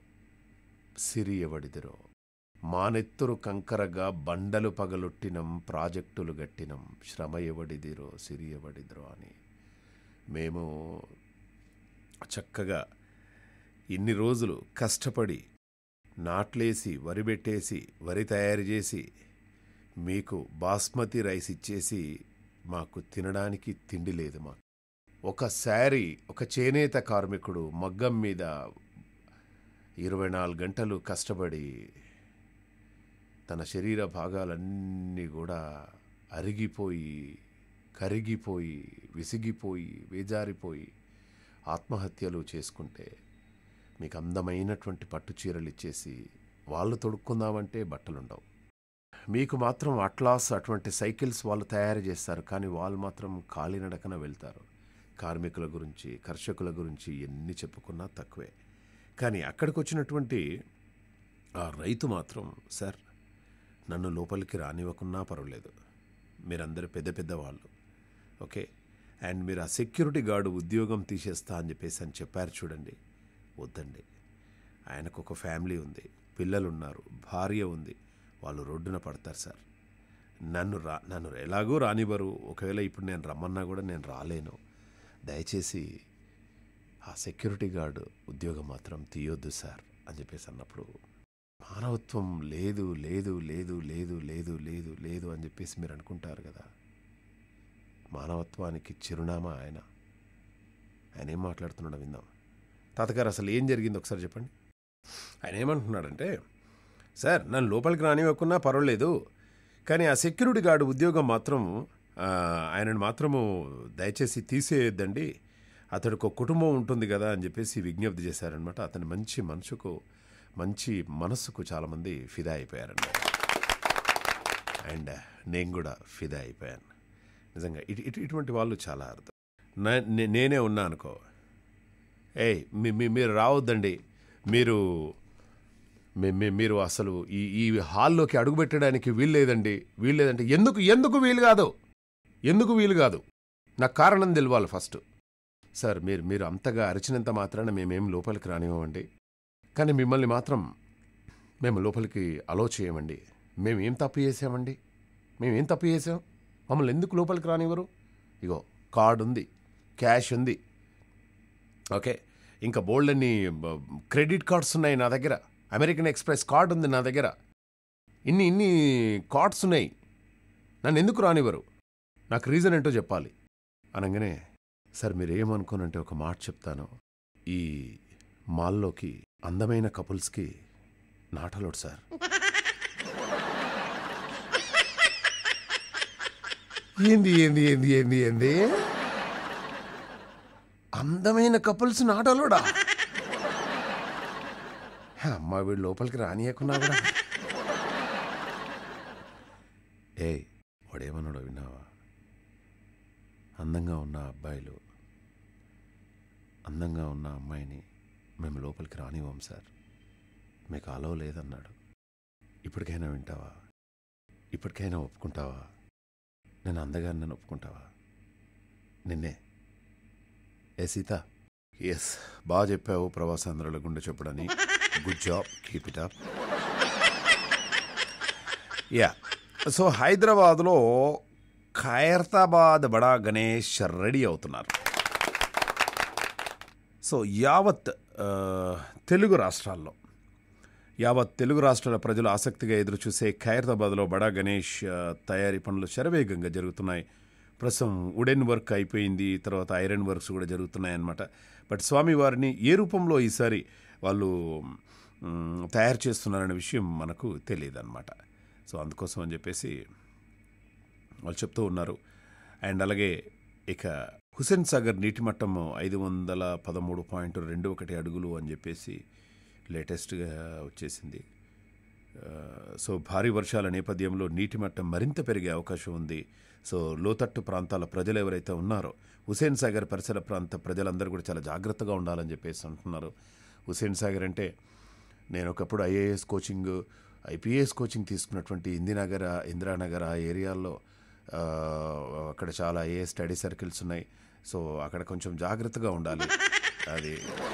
సిరి ఎవడిదిరో మానెత్తురు కంకరగా బండలు పగలొట్టినం ప్రాజెక్టులు గట్టినం శ్రమ ఎవడిదిరో సిరి ఎవడిదిరో అని మేము చక్కగా ఇన్ని రోజులు కష్టపడి నాట్లేసి వరి పెట్టేసి వరి తయారు చేసి మీకు బాస్మతి రైస్ ఇచ్చేసి మాకు తినడానికి తిండి లేదు మాకు ఒక శారీ ఒక చేనేత కార్మికుడు మగ్గం మీద ఇరవై నాలుగు గంటలు కష్టపడి తన శరీర భాగాలన్నీ కూడా అరిగిపోయి కరిగిపోయి విసిగిపోయి వేజారిపోయి ఆత్మహత్యలు చేసుకుంటే మీకు అందమైనటువంటి పట్టు చీరలు ఇచ్చేసి వాళ్ళు తొడుక్కుందామంటే బట్టలుండవు మీకు మాత్రం అట్లాస్ అటువంటి సైకిల్స్ వాళ్ళు తయారు చేస్తారు కానీ వాళ్ళు మాత్రం కాలినడకన వెళ్తారు కార్మికుల గురించి కర్షకుల గురించి ఎన్ని చెప్పుకున్నా తక్కువే కానీ అక్కడికి వచ్చినటువంటి ఆ రైతు మాత్రం సార్ నన్ను లోపలికి రానివ్వకున్నా పర్వాలేదు మీరందరూ పెద్ద పెద్ద వాళ్ళు ఓకే అండ్ మీరు ఆ సెక్యూరిటీ గార్డు ఉద్యోగం తీసేస్తా అని చెప్పేసి అని చెప్పారు చూడండి వద్దండి ఆయనకు ఒక ఫ్యామిలీ ఉంది పిల్లలు ఉన్నారు భార్య ఉంది వాళ్ళు రోడ్డున పడతారు సార్ నన్ను రా నన్ను ఎలాగో రానివ్వరు ఒకవేళ ఇప్పుడు నేను రమ్మన్నా కూడా నేను రాలేను దయచేసి ఆ సెక్యూరిటీ గార్డు ఉద్యోగం మాత్రం తీయొద్దు సార్ అని చెప్పేసి అన్నప్పుడు మానవత్వం లేదు లేదు లేదు లేదు లేదు లేదు లేదు అని చెప్పేసి మీరు అనుకుంటారు కదా మానవత్వానికి చిరునామా ఆయన ఆయన ఏం మాట్లాడుతున్నాడో విందాం తాతగారు అసలు ఏం జరిగింది ఒకసారి చెప్పండి ఆయన ఏమంటున్నాడంటే సార్ నన్ను లోపలికి రానివ్వకున్నా పర్వాలేదు కానీ ఆ సెక్యూరిటీ గార్డు ఉద్యోగం మాత్రం ఆ, ఆయనను మాత్రము దయచేసి తీసేయొద్దండి అతడికి ఒక కుటుంబం ఉంటుంది కదా అని చెప్పేసి విజ్ఞప్తి చేశారనమాట అతని మంచి మనసుకు మంచి మనస్సుకు చాలామంది ఫిదా అయిపోయారన్నమాట అండ్ నేను కూడా ఫిదా అయిపోయాను నిజంగా ఇటు ఇటు ఇటువంటి వాళ్ళు చాలా అర్థం నా- నే- నేనే ఉన్నా అనుకో ఏయ్ మీ మీ- మీరు రావద్దండి మీరు మీ- మీ- మీరు అసలు ఈ ఈ హాల్లోకి అడుగుపెట్టడానికి వీల్లేదండి వీల్లేదంటే ఎందుకు ఎందుకు వీలు కాదు ఎందుకు వీలు కాదు నాకు కారణం తెలవాలి ఫస్ట్ సార్ మీరు మీరు అంతగా అరిచినంత మాత్రాన మేమేం లోపలికి రానివ్వమండి కానీ మిమ్మల్ని మాత్రం మేము లోపలికి అలో చేయమండి మేము ఏం తప్పు చేసామండి మేము ఏం తప్పు చేసాం మమ్మల్ని ఎందుకు లోపలికి రానివ్వరు ఇగో కార్డు ఉంది క్యాష్ ఉంది ఓకే ఇంకా బోల్డ్ అన్ని బ- క్రెడిట్ కార్డ్స్ ఉన్నాయి నా దగ్గర అమెరికన్ ఎక్స్ప్రెస్ కార్డ్ ఉంది నా దగ్గర ఇన్ని ఇన్ని కార్డ్స్ ఉన్నాయి నన్ను ఎందుకు రానివ్వరు నాకు రీజన్ ఏంటో చెప్పాలి అనగానే సార్ మీరు ఏమనుకోనంటే ఒక మాట చెప్తాను ఈ మాల్లోకి అందమైన కపుల్స్కి నాటలోడు సార్ ఏంది ఏంది ఏంది ఏంది ఏంది అందమైన కపుల్స్ నాటలోడా అమ్మ వీడు లోపలికి రానియకున్నా కూడా ఏయ్ వాడేమన్నాడో విన్నావా అందంగా ఉన్న అబ్బాయిలు అందంగా ఉన్న అమ్మాయిని మేము లోపలికి రానివ్వం సార్ మీకు అలవ లేదన్నాడు ఇప్పటికైనా వింటావా ఇప్పటికైనా ఒప్పుకుంటావా నేను అందగాన్ని నన్ను ఒప్పుకుంటావా నిన్నే ఏ సీత ఎస్ బాగా చెప్పావు ప్రవాసాంధ్రుల గుండె చెప్పడని good job keep it up yeah so హైదరాబాద్లో ఖైరతాబాద్ బడా గణేష్ రెడీ అవుతున్నారు సో యావత్ ఆ, తెలుగు రాష్ట్రాల్లో యావత్ తెలుగు రాష్ట్రాల ప్రజలు ఆసక్తిగా ఎదురుచూసే ఖైరతాబాద్లో బడా గణేష్ ఆ, తయారీ పనులు శరవేగంగా జరుగుతున్నాయి ప్రస్తుతం వుడెన్ వర్క్ అయిపోయింది తర్వాత ఐరన్ వర్క్స్ కూడా జరుగుతున్నాయి అన్నమాట బట్ స్వామివారిని ఏ రూపంలో ఈసారి వాళ్ళు మ్, తయారు చేస్తున్నారనే విషయం మనకు తెలియదు అనమాట సో అందుకోసం అని చెప్పేసి వాళ్ళు చెప్తూ ఉన్నారు అండ్ అలాగే ఇక హుసేన్ సాగర్ నీటి మట్టం ఐదు వందల పదమూడు పాయింట్ రెండు ఒకటి అడుగులు అని చెప్పేసి లేటెస్ట్గా వచ్చేసింది ఆ, సో భారీ వర్షాల నేపథ్యంలో నీటి మట్టం మరింత పెరిగే అవకాశం ఉంది సో లోతట్టు ప్రాంతాల ప్రజలు ఎవరైతే ఉన్నారో హుసేన్ సాగర్ పరిసర ప్రాంత ప్రజలందరూ కూడా చాలా జాగ్రత్తగా ఉండాలని చెప్పేసి అంటున్నారు హుసేన్ సాగర్ అంటే నేను ఒకప్పుడు ఐఏఎస్ కోచింగ్ ఐపీఎస్ కోచింగ్ తీసుకున్నటువంటి ఇందినగర్ ఇందిరానగర్ ఆ ఏరియాల్లో ఆ, అక్కడ చాలా ఐఏఎస్ స్టడీ సర్కిల్స్ ఉన్నాయి సో అక్కడ కొంచెం జాగ్రత్తగా ఉండాలి అది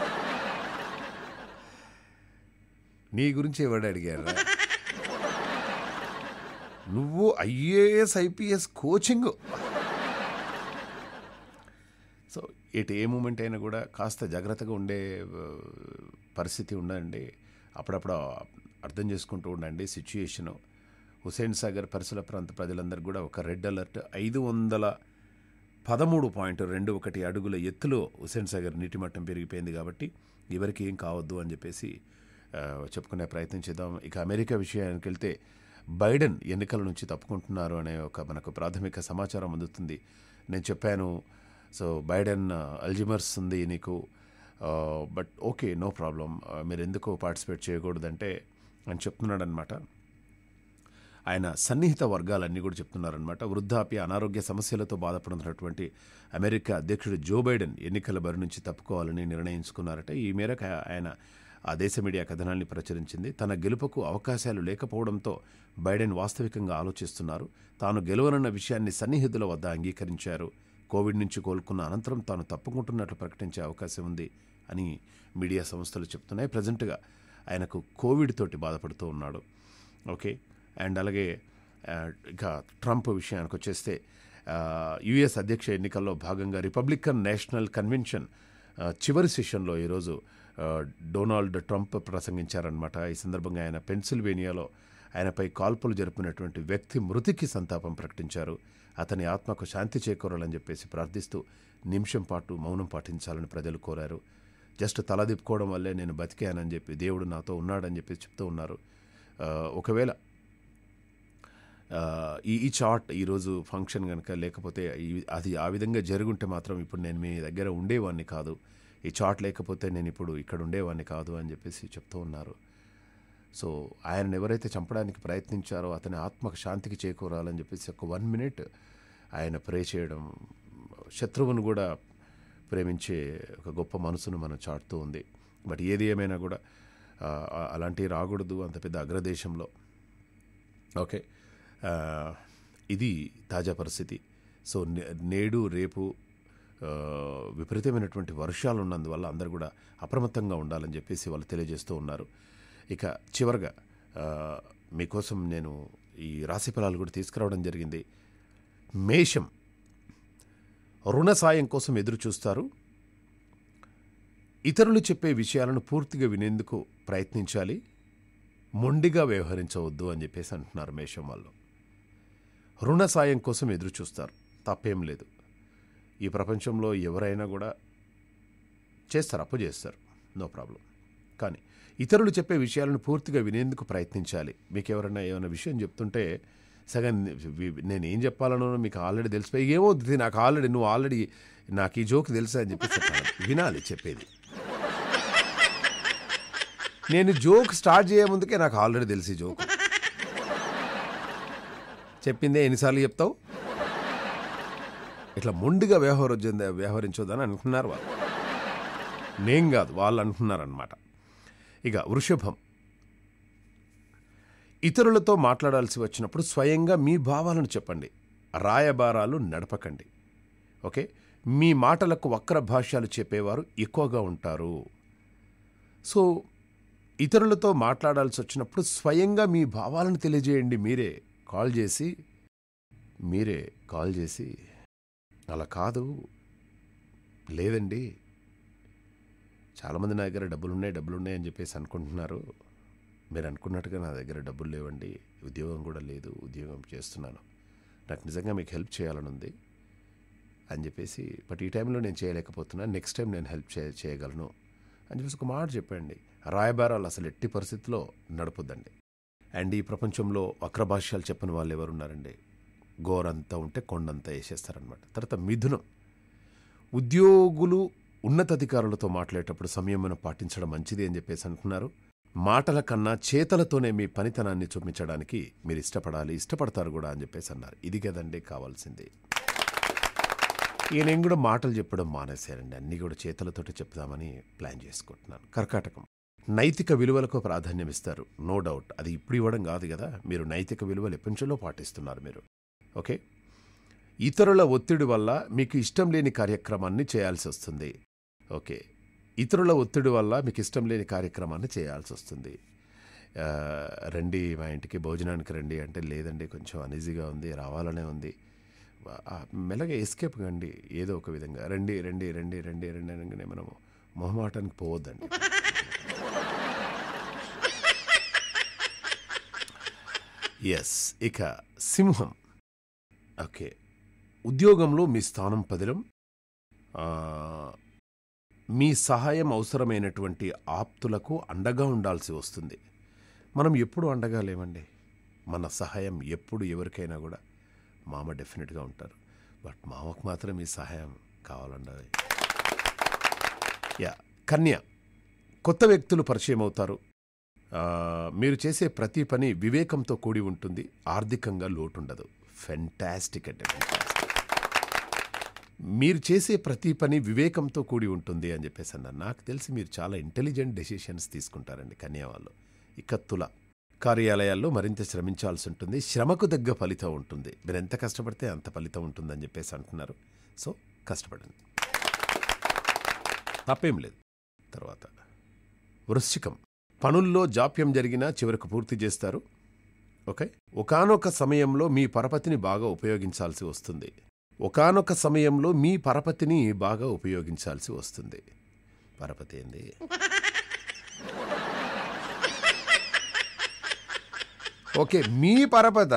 నీ గురించి ఎవడు అడిగారు నువ్వు ఐఏఎస్ ఐపీఎస్ కోచింగ్ సో ఇటు ఏ మూమెంట్ అయినా కూడా కాస్త జాగ్రత్తగా ఉండే ఆ, పరిస్థితి ఉండండి అప్పుడప్పుడు అర్థం చేసుకుంటూ ఉండండి సిచ్యుయేషను హుసేన్ సాగర్ పరిసర ప్రాంత ప్రజలందరికీ కూడా ఒక రెడ్ అలర్ట్ ఐదు వందల పదమూడు పాయింట్ రెండు ఒకటి అడుగుల ఎత్తులో హుసేన్ సాగర్ నీటి మట్టం పెరిగిపోయింది కాబట్టి ఎవరికి ఏం కావద్దు అని చెప్పేసి ఆ, చెప్పుకునే ప్రయత్నం చేద్దాం ఇక అమెరికా విషయానికి వెళ్తే బైడెన్ ఎన్నికల నుంచి తప్పుకుంటున్నారు అనే ఒక మనకు ప్రాథమిక సమాచారం అందుతుంది నేను చెప్పాను సో బైడెన్ అల్జిమర్స్ ఉంది నీకు బట్ ఓకే నో ప్రాబ్లం మీరు ఎందుకు పార్టిసిపేట్ చేయకూడదంటే అని చెప్తున్నాడు అనమాట ఆయన సన్నిహిత వర్గాలన్నీ కూడా చెప్తున్నారనమాట వృద్ధాప్య అనారోగ్య సమస్యలతో బాధపడుతున్నటువంటి అమెరికా అధ్యక్షుడు జో బైడెన్ ఎన్నికల బరి నుంచి తప్పుకోవాలని నిర్ణయించుకున్నారట ఈ మేరకు ఆయన ఆ దేశ మీడియా కథనాన్ని ప్రచురించింది తన గెలుపుకు అవకాశాలు లేకపోవడంతో బైడెన్ వాస్తవికంగా ఆలోచిస్తున్నారు తాను గెలవనున్న విషయాన్ని సన్నిహితుల వద్ద అంగీకరించారు కోవిడ్ నుంచి కోలుకున్న అనంతరం తాను తప్పుకుంటున్నట్లు ప్రకటించే అవకాశం ఉంది అని మీడియా సంస్థలు చెప్తున్నాయి ప్రజెంట్గా ఆయనకు కోవిడ్ తోటి బాధపడుతూ ఉన్నాడు ఓకే అండ్ అలాగే ఆ, ఇక ట్రంప్ విషయానికి వచ్చేస్తే యుఎస్ అధ్యక్ష ఎన్నికల్లో భాగంగా రిపబ్లికన్ నేషనల్ కన్వెన్షన్ ఆ, చివరి సెషన్లో ఈరోజు ఆ, డొనాల్డ్ ట్రంప్ ప్రసంగించారనమాట ఈ సందర్భంగా ఆయన పెన్సిల్వేనియాలో ఆయనపై కాల్పులు జరిపినటువంటి వ్యక్తి మృతికి సంతాపం ప్రకటించారు అతని ఆత్మకు శాంతి చేకూరాలని చెప్పేసి ప్రార్థిస్తూ నిమిషం పాటు మౌనం పాటించాలని ప్రజలు కోరారు జస్ట్ తలదిప్పుకోవడం వల్లే నేను బతికానని చెప్పి దేవుడు నాతో ఉన్నాడని చెప్పి చెప్తూ ఉన్నారు ఆ, ఒకవేళ ఆ, ఈ ఈ చార్ట్ ఈరోజు ఫంక్షన్ కనుక లేకపోతే ఈ- అది ఆ విధంగా జరుగుంటే మాత్రం ఇప్పుడు నేను మీ దగ్గర ఉండేవాడిని కాదు ఈ చార్ట్ లేకపోతే నేను ఇప్పుడు ఇక్కడ ఉండేవాడిని కాదు అని చెప్పేసి చెప్తూ ఉన్నారు సో ఆయనను ఎవరైతే చంపడానికి ప్రయత్నించారో అతని ఆత్మకు శాంతికి చేకూరాలని చెప్పేసి ఒక వన్ మినిట్ ఆయన ప్రే చేయడం శత్రువును కూడా ప్రేమించే ఒక గొప్ప మనసును మనం చాటుతూ ఉంది బట్ ఏది ఏమైనా కూడా ఆ, ఆ- అలాంటివి రాకూడదు అంత పెద్ద అగ్రదేశంలో ఓకే ఆ, ఇది తాజా పరిస్థితి సో నే- నేడు రేపు ఆ, విపరీతమైనటువంటి వర్షాలు ఉన్నందువల్ల అందరూ కూడా అప్రమత్తంగా ఉండాలని చెప్పేసి వాళ్ళు తెలియజేస్తూ ఉన్నారు ఇక చివరగా ఆ, మీకోసం నేను ఈ రాశి ఫలాలు కూడా తీసుకురావడం జరిగింది మేషం రుణ సాయం కోసం ఎదురు చూస్తారు ఇతరులు చెప్పే విషయాలను పూర్తిగా వినేందుకు ప్రయత్నించాలి మొండిగా వ్యవహరించవద్దు అని చెప్పేసి అంటున్నారు మేషం వాళ్ళు రుణ సాయం కోసం ఎదురు చూస్తారు తప్పేం లేదు ఈ ప్రపంచంలో ఎవరైనా కూడా చేస్తారు అప్పు చేస్తారు నో ప్రాబ్లం కానీ ఇతరులు చెప్పే విషయాలను పూర్తిగా వినేందుకు ప్రయత్నించాలి మీకు ఎవరైనా ఏమైనా విషయం చెప్తుంటే సగం వి- నేను ఏం చెప్పాలనో మీకు ఆల్రెడీ తెలిసిపోయి ఏమో ఇది నాకు ఆల్రెడీ నువ్వు ఆల్రెడీ నాకు ఈ జోక్ తెలుసా అని చెప్పి చెప్పాలి వినాలి చెప్పేది నేను జోక్ స్టార్ట్ చేయముందుకే నాకు ఆల్రెడీ తెలిసి జోక్ చెప్పిందే ఎన్నిసార్లు చెప్తావు ఇట్లా మొండిగా వ్యవహరించ వ్యవహరించొద్దని అనుకున్నారు వాళ్ళు నేను కాదు వాళ్ళు అంటున్నారనమాట ఇక వృషభం ఇతరులతో మాట్లాడాల్సి వచ్చినప్పుడు స్వయంగా మీ భావాలను చెప్పండి రాయబారాలు నడపకండి ఓకే మీ మాటలకు వక్ర భాష్యాలు చెప్పేవారు ఎక్కువగా ఉంటారు సో ఇతరులతో మాట్లాడాల్సి వచ్చినప్పుడు స్వయంగా మీ భావాలను తెలియజేయండి మీరే కాల్ చేసి మీరే కాల్ చేసి అలా కాదు లేదండి చాలామంది నా దగ్గర డబ్బులు ఉన్నాయి డబ్బులు ఉన్నాయి అని చెప్పేసి అనుకుంటున్నారు మీరు అనుకున్నట్టుగా నా దగ్గర డబ్బులు లేవండి ఉద్యోగం కూడా లేదు ఉద్యోగం చేస్తున్నాను నాకు నిజంగా మీకు హెల్ప్ చేయాలని ఉంది అని చెప్పేసి బట్ ఈ టైంలో నేను చేయలేకపోతున్నాను నెక్స్ట్ టైం నేను హెల్ప్ చే చేయగలను అని చెప్పేసి ఒక మాట చెప్పండి రాయబారాలు అసలు ఎట్టి పరిస్థితిలో నడపొద్దండి అండ్ ఈ ప్రపంచంలో వక్రభాష్యాలు చెప్పని వాళ్ళు ఎవరున్నారండి గోరంతా ఉంటే కొండంతా వేసేస్తారనమాట తర్వాత మిథునం ఉద్యోగులు ఉన్నతాధికారులతో మాట్లాడేటప్పుడు సంయమనం పాటించడం మంచిది అని చెప్పేసి అంటున్నారు మాటల కన్నా చేతలతోనే మీ పనితనాన్ని చూపించడానికి మీరు ఇష్టపడాలి ఇష్టపడతారు కూడా అని చెప్పేసి అన్నారు ఇది కదండి కావాల్సింది ఇక నేను కూడా మాటలు చెప్పడం మానేశానండి అన్నీ కూడా చేతులతోటి చెప్దామని ప్లాన్ చేసుకుంటున్నాను కర్కాటకం నైతిక విలువలకు ప్రాధాన్యం ఇస్తారు నో డౌట్ అది ఇప్పుడు ఇవ్వడం కాదు కదా మీరు నైతిక విలువలు ఎప్పటి నుంచో పాటిస్తున్నారు మీరు ఓకే ఇతరుల ఒత్తిడి వల్ల మీకు ఇష్టం లేని కార్యక్రమాన్ని చేయాల్సి వస్తుంది ఓకే ఇతరుల ఒత్తిడి వల్ల మీకు ఇష్టం లేని కార్యక్రమాన్ని చేయాల్సి వస్తుంది ఆ, రండి మా ఇంటికి భోజనానికి రండి అంటే లేదండి కొంచెం అనీజీగా ఉంది రావాలనే ఉంది ఆ, మెల్లగా ఎస్కేప్ కండి ఏదో ఒక విధంగా రండి రండి రండి రండి రండి అనగానే మనము మొహమాటానికి పోవద్దండి ఎస్ ఇక సింహం ఓకే ఉద్యోగంలో మీ స్థానం పదిలం ఆ, మీ సహాయం అవసరమైనటువంటి ఆప్తులకు అండగా ఉండాల్సి వస్తుంది మనం ఎప్పుడు అండగా లేమండి మన సహాయం ఎప్పుడు ఎవరికైనా కూడా మామ డెఫినెట్గా ఉంటారు బట్ మామకు మాత్రం ఈ సహాయం కావాలండి యా కన్య కొత్త వ్యక్తులు పరిచయం అవుతారు ఆ, మీరు చేసే ప్రతి పని వివేకంతో కూడి ఉంటుంది ఆర్థికంగా లోటుండదు ఫెంటాస్టిక్ అంటే ఫెంటాస్టిక్ మీరు చేసే ప్రతి పని వివేకంతో కూడి ఉంటుంది అని చెప్పేసి అన్నారు నాకు తెలిసి మీరు చాలా ఇంటెలిజెంట్ డెసిషన్స్ తీసుకుంటారండి కన్యా వాళ్ళు ఇక తుల కార్యాలయాల్లో మరింత శ్రమించాల్సి ఉంటుంది శ్రమకు తగ్గ ఫలితం ఉంటుంది మీరు ఎంత కష్టపడితే అంత ఫలితం ఉంటుందని చెప్పేసి అంటున్నారు సో కష్టపడండి తప్పేం లేదు తర్వాత వృశ్చికం పనుల్లో జాప్యం జరిగినా చివరకు పూర్తి చేస్తారు ఓకే ఒకానొక సమయంలో మీ పరపతిని బాగా ఉపయోగించాల్సి వస్తుంది ఒకానొక సమయంలో మీ పరపతిని బాగా ఉపయోగించాల్సి వస్తుంది పరపతి ఏంది ఓకే మీ పరపత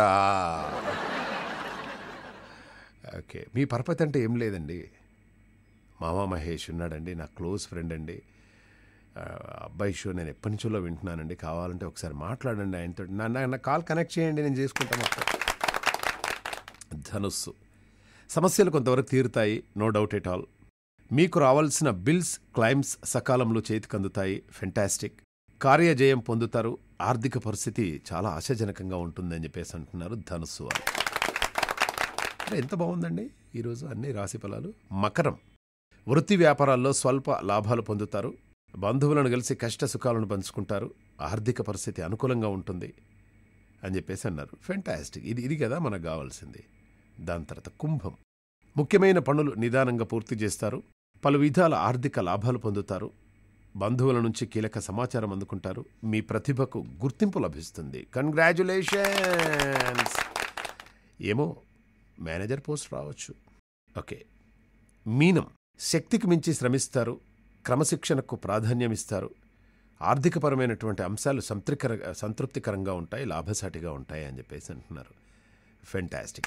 ఓకే మీ పరపతి అంటే ఏం లేదండి మామా మహేష్ ఉన్నాడండి నా క్లోజ్ ఫ్రెండ్ అండి ఆ, అబ్బాయి షో నేను ఎప్పటి నుంచో వింటున్నానండి కావాలంటే ఒకసారి మాట్లాడండి ఆయనతో నా నా- నా కాల్ కనెక్ట్ చేయండి నేను చేసుకుంటాను అక్కడ. ధనుస్సు సమస్యలు కొంతవరకు తీరుతాయి నో డౌట్ ఎట్ ఆల్ మీకు రావాల్సిన బిల్స్ క్లైమ్స్ సకాలంలో చేతికి అందుతాయి ఫెంటాస్టిక్ కార్యజయం పొందుతారు ఆర్థిక పరిస్థితి చాలా ఆశాజనకంగా ఉంటుందని చెప్పేసి అంటున్నారు ధనుస్సు వాళ్ళు అంటే ఎంత బాగుందండి ఈరోజు అన్ని రాశి ఫలాలు మకరం వృత్తి వ్యాపారాల్లో స్వల్ప లాభాలు పొందుతారు బంధువులను కలిసి కష్ట సుఖాలను పంచుకుంటారు ఆర్థిక పరిస్థితి అనుకూలంగా ఉంటుంది అని చెప్పేసి అన్నారు ఫెంటాస్టిక్ ఇది ఇది కదా మనకు కావాల్సింది దాని తర్వాత కుంభం ముఖ్యమైన పనులు నిదానంగా పూర్తి చేస్తారు పలు విధాల ఆర్థిక లాభాలు పొందుతారు బంధువుల నుంచి కీలక సమాచారం అందుకుంటారు మీ ప్రతిభకు గుర్తింపు లభిస్తుంది కంగ్రాచులేషన్స్ ఏమో మేనేజర్ పోస్ట్ రావచ్చు ఓకే మీనం శక్తికి మించి శ్రమిస్తారు క్రమశిక్షణకు ప్రాధాన్యమిస్తారు ఆర్థికపరమైనటువంటి అంశాలు సంతృకర సంతృప్తికరంగా ఉంటాయి లాభసాటిగా ఉంటాయి అని చెప్పేసి అంటున్నారు ఫెంటాస్టిక్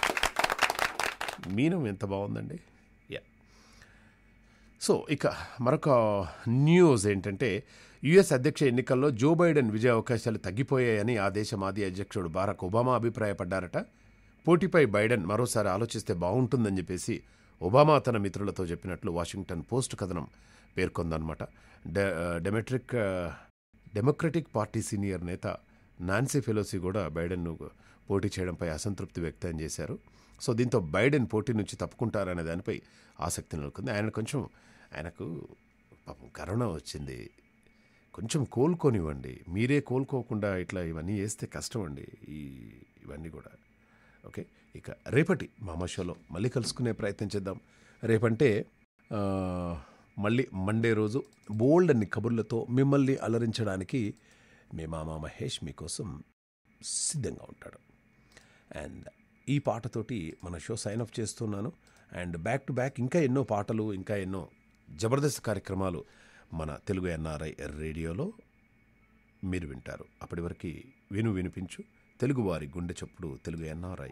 మీనం ఎంత బాగుందండి యా సో ఇక మరొక న్యూస్ ఏంటంటే యుఎస్ అధ్యక్ష ఎన్నికల్లో జో బైడెన్ విజయ అవకాశాలు తగ్గిపోయాయని ఆ దేశ మాజీ అధ్యక్షుడు బారాక్ ఒబామా అభిప్రాయపడ్డారట పోటీపై బైడెన్ మరోసారి ఆలోచిస్తే బాగుంటుందని చెప్పేసి ఒబామా తన మిత్రులతో చెప్పినట్లు వాషింగ్టన్ పోస్ట్ కథనం పేర్కొందనమాట డె డెమెట్రిక్ డెమోక్రటిక్ పార్టీ సీనియర్ నేత నాన్సీ ఫెలోసి కూడా బైడెన్ను పోటీ చేయడంపై అసంతృప్తి వ్యక్తం చేశారు సో దీంతో బైడెన్ పోటీ నుంచి తప్పుకుంటారనే దానిపై ఆసక్తి నెలకొంది ఆయన కొంచెం ఆయనకు పాపం కరోనా వచ్చింది కొంచెం కోలుకోనివ్వండి మీరే కోలుకోకుండా ఇట్లా ఇవన్నీ చేస్తే కష్టం అండి ఈ ఇవన్నీ కూడా ఓకే ఇక రేపటి మామ షోలో మళ్ళీ కలుసుకునే ప్రయత్నం చేద్దాం రేపంటే ఆ, మళ్ళీ మండే రోజు బోల్డ్ అన్ని కబుర్లతో మిమ్మల్ని అలరించడానికి మీ మామ మహేష్ మీకోసం సిద్ధంగా ఉంటాడు అండ్ ఈ పాటతోటి మన షో సైన్ అప్ చేస్తున్నాను అండ్ బ్యాక్ టు బ్యాక్ ఇంకా ఎన్నో పాటలు ఇంకా ఎన్నో జబర్దస్త్ కార్యక్రమాలు మన తెలుగు ఎన్ఆర్ఐ రేడియోలో మీరు వింటారు అప్పటి వరకు విను వినిపించు తెలుగువారి గుండె చప్పుడు తెలుగు ఎన్ఆర్ఐ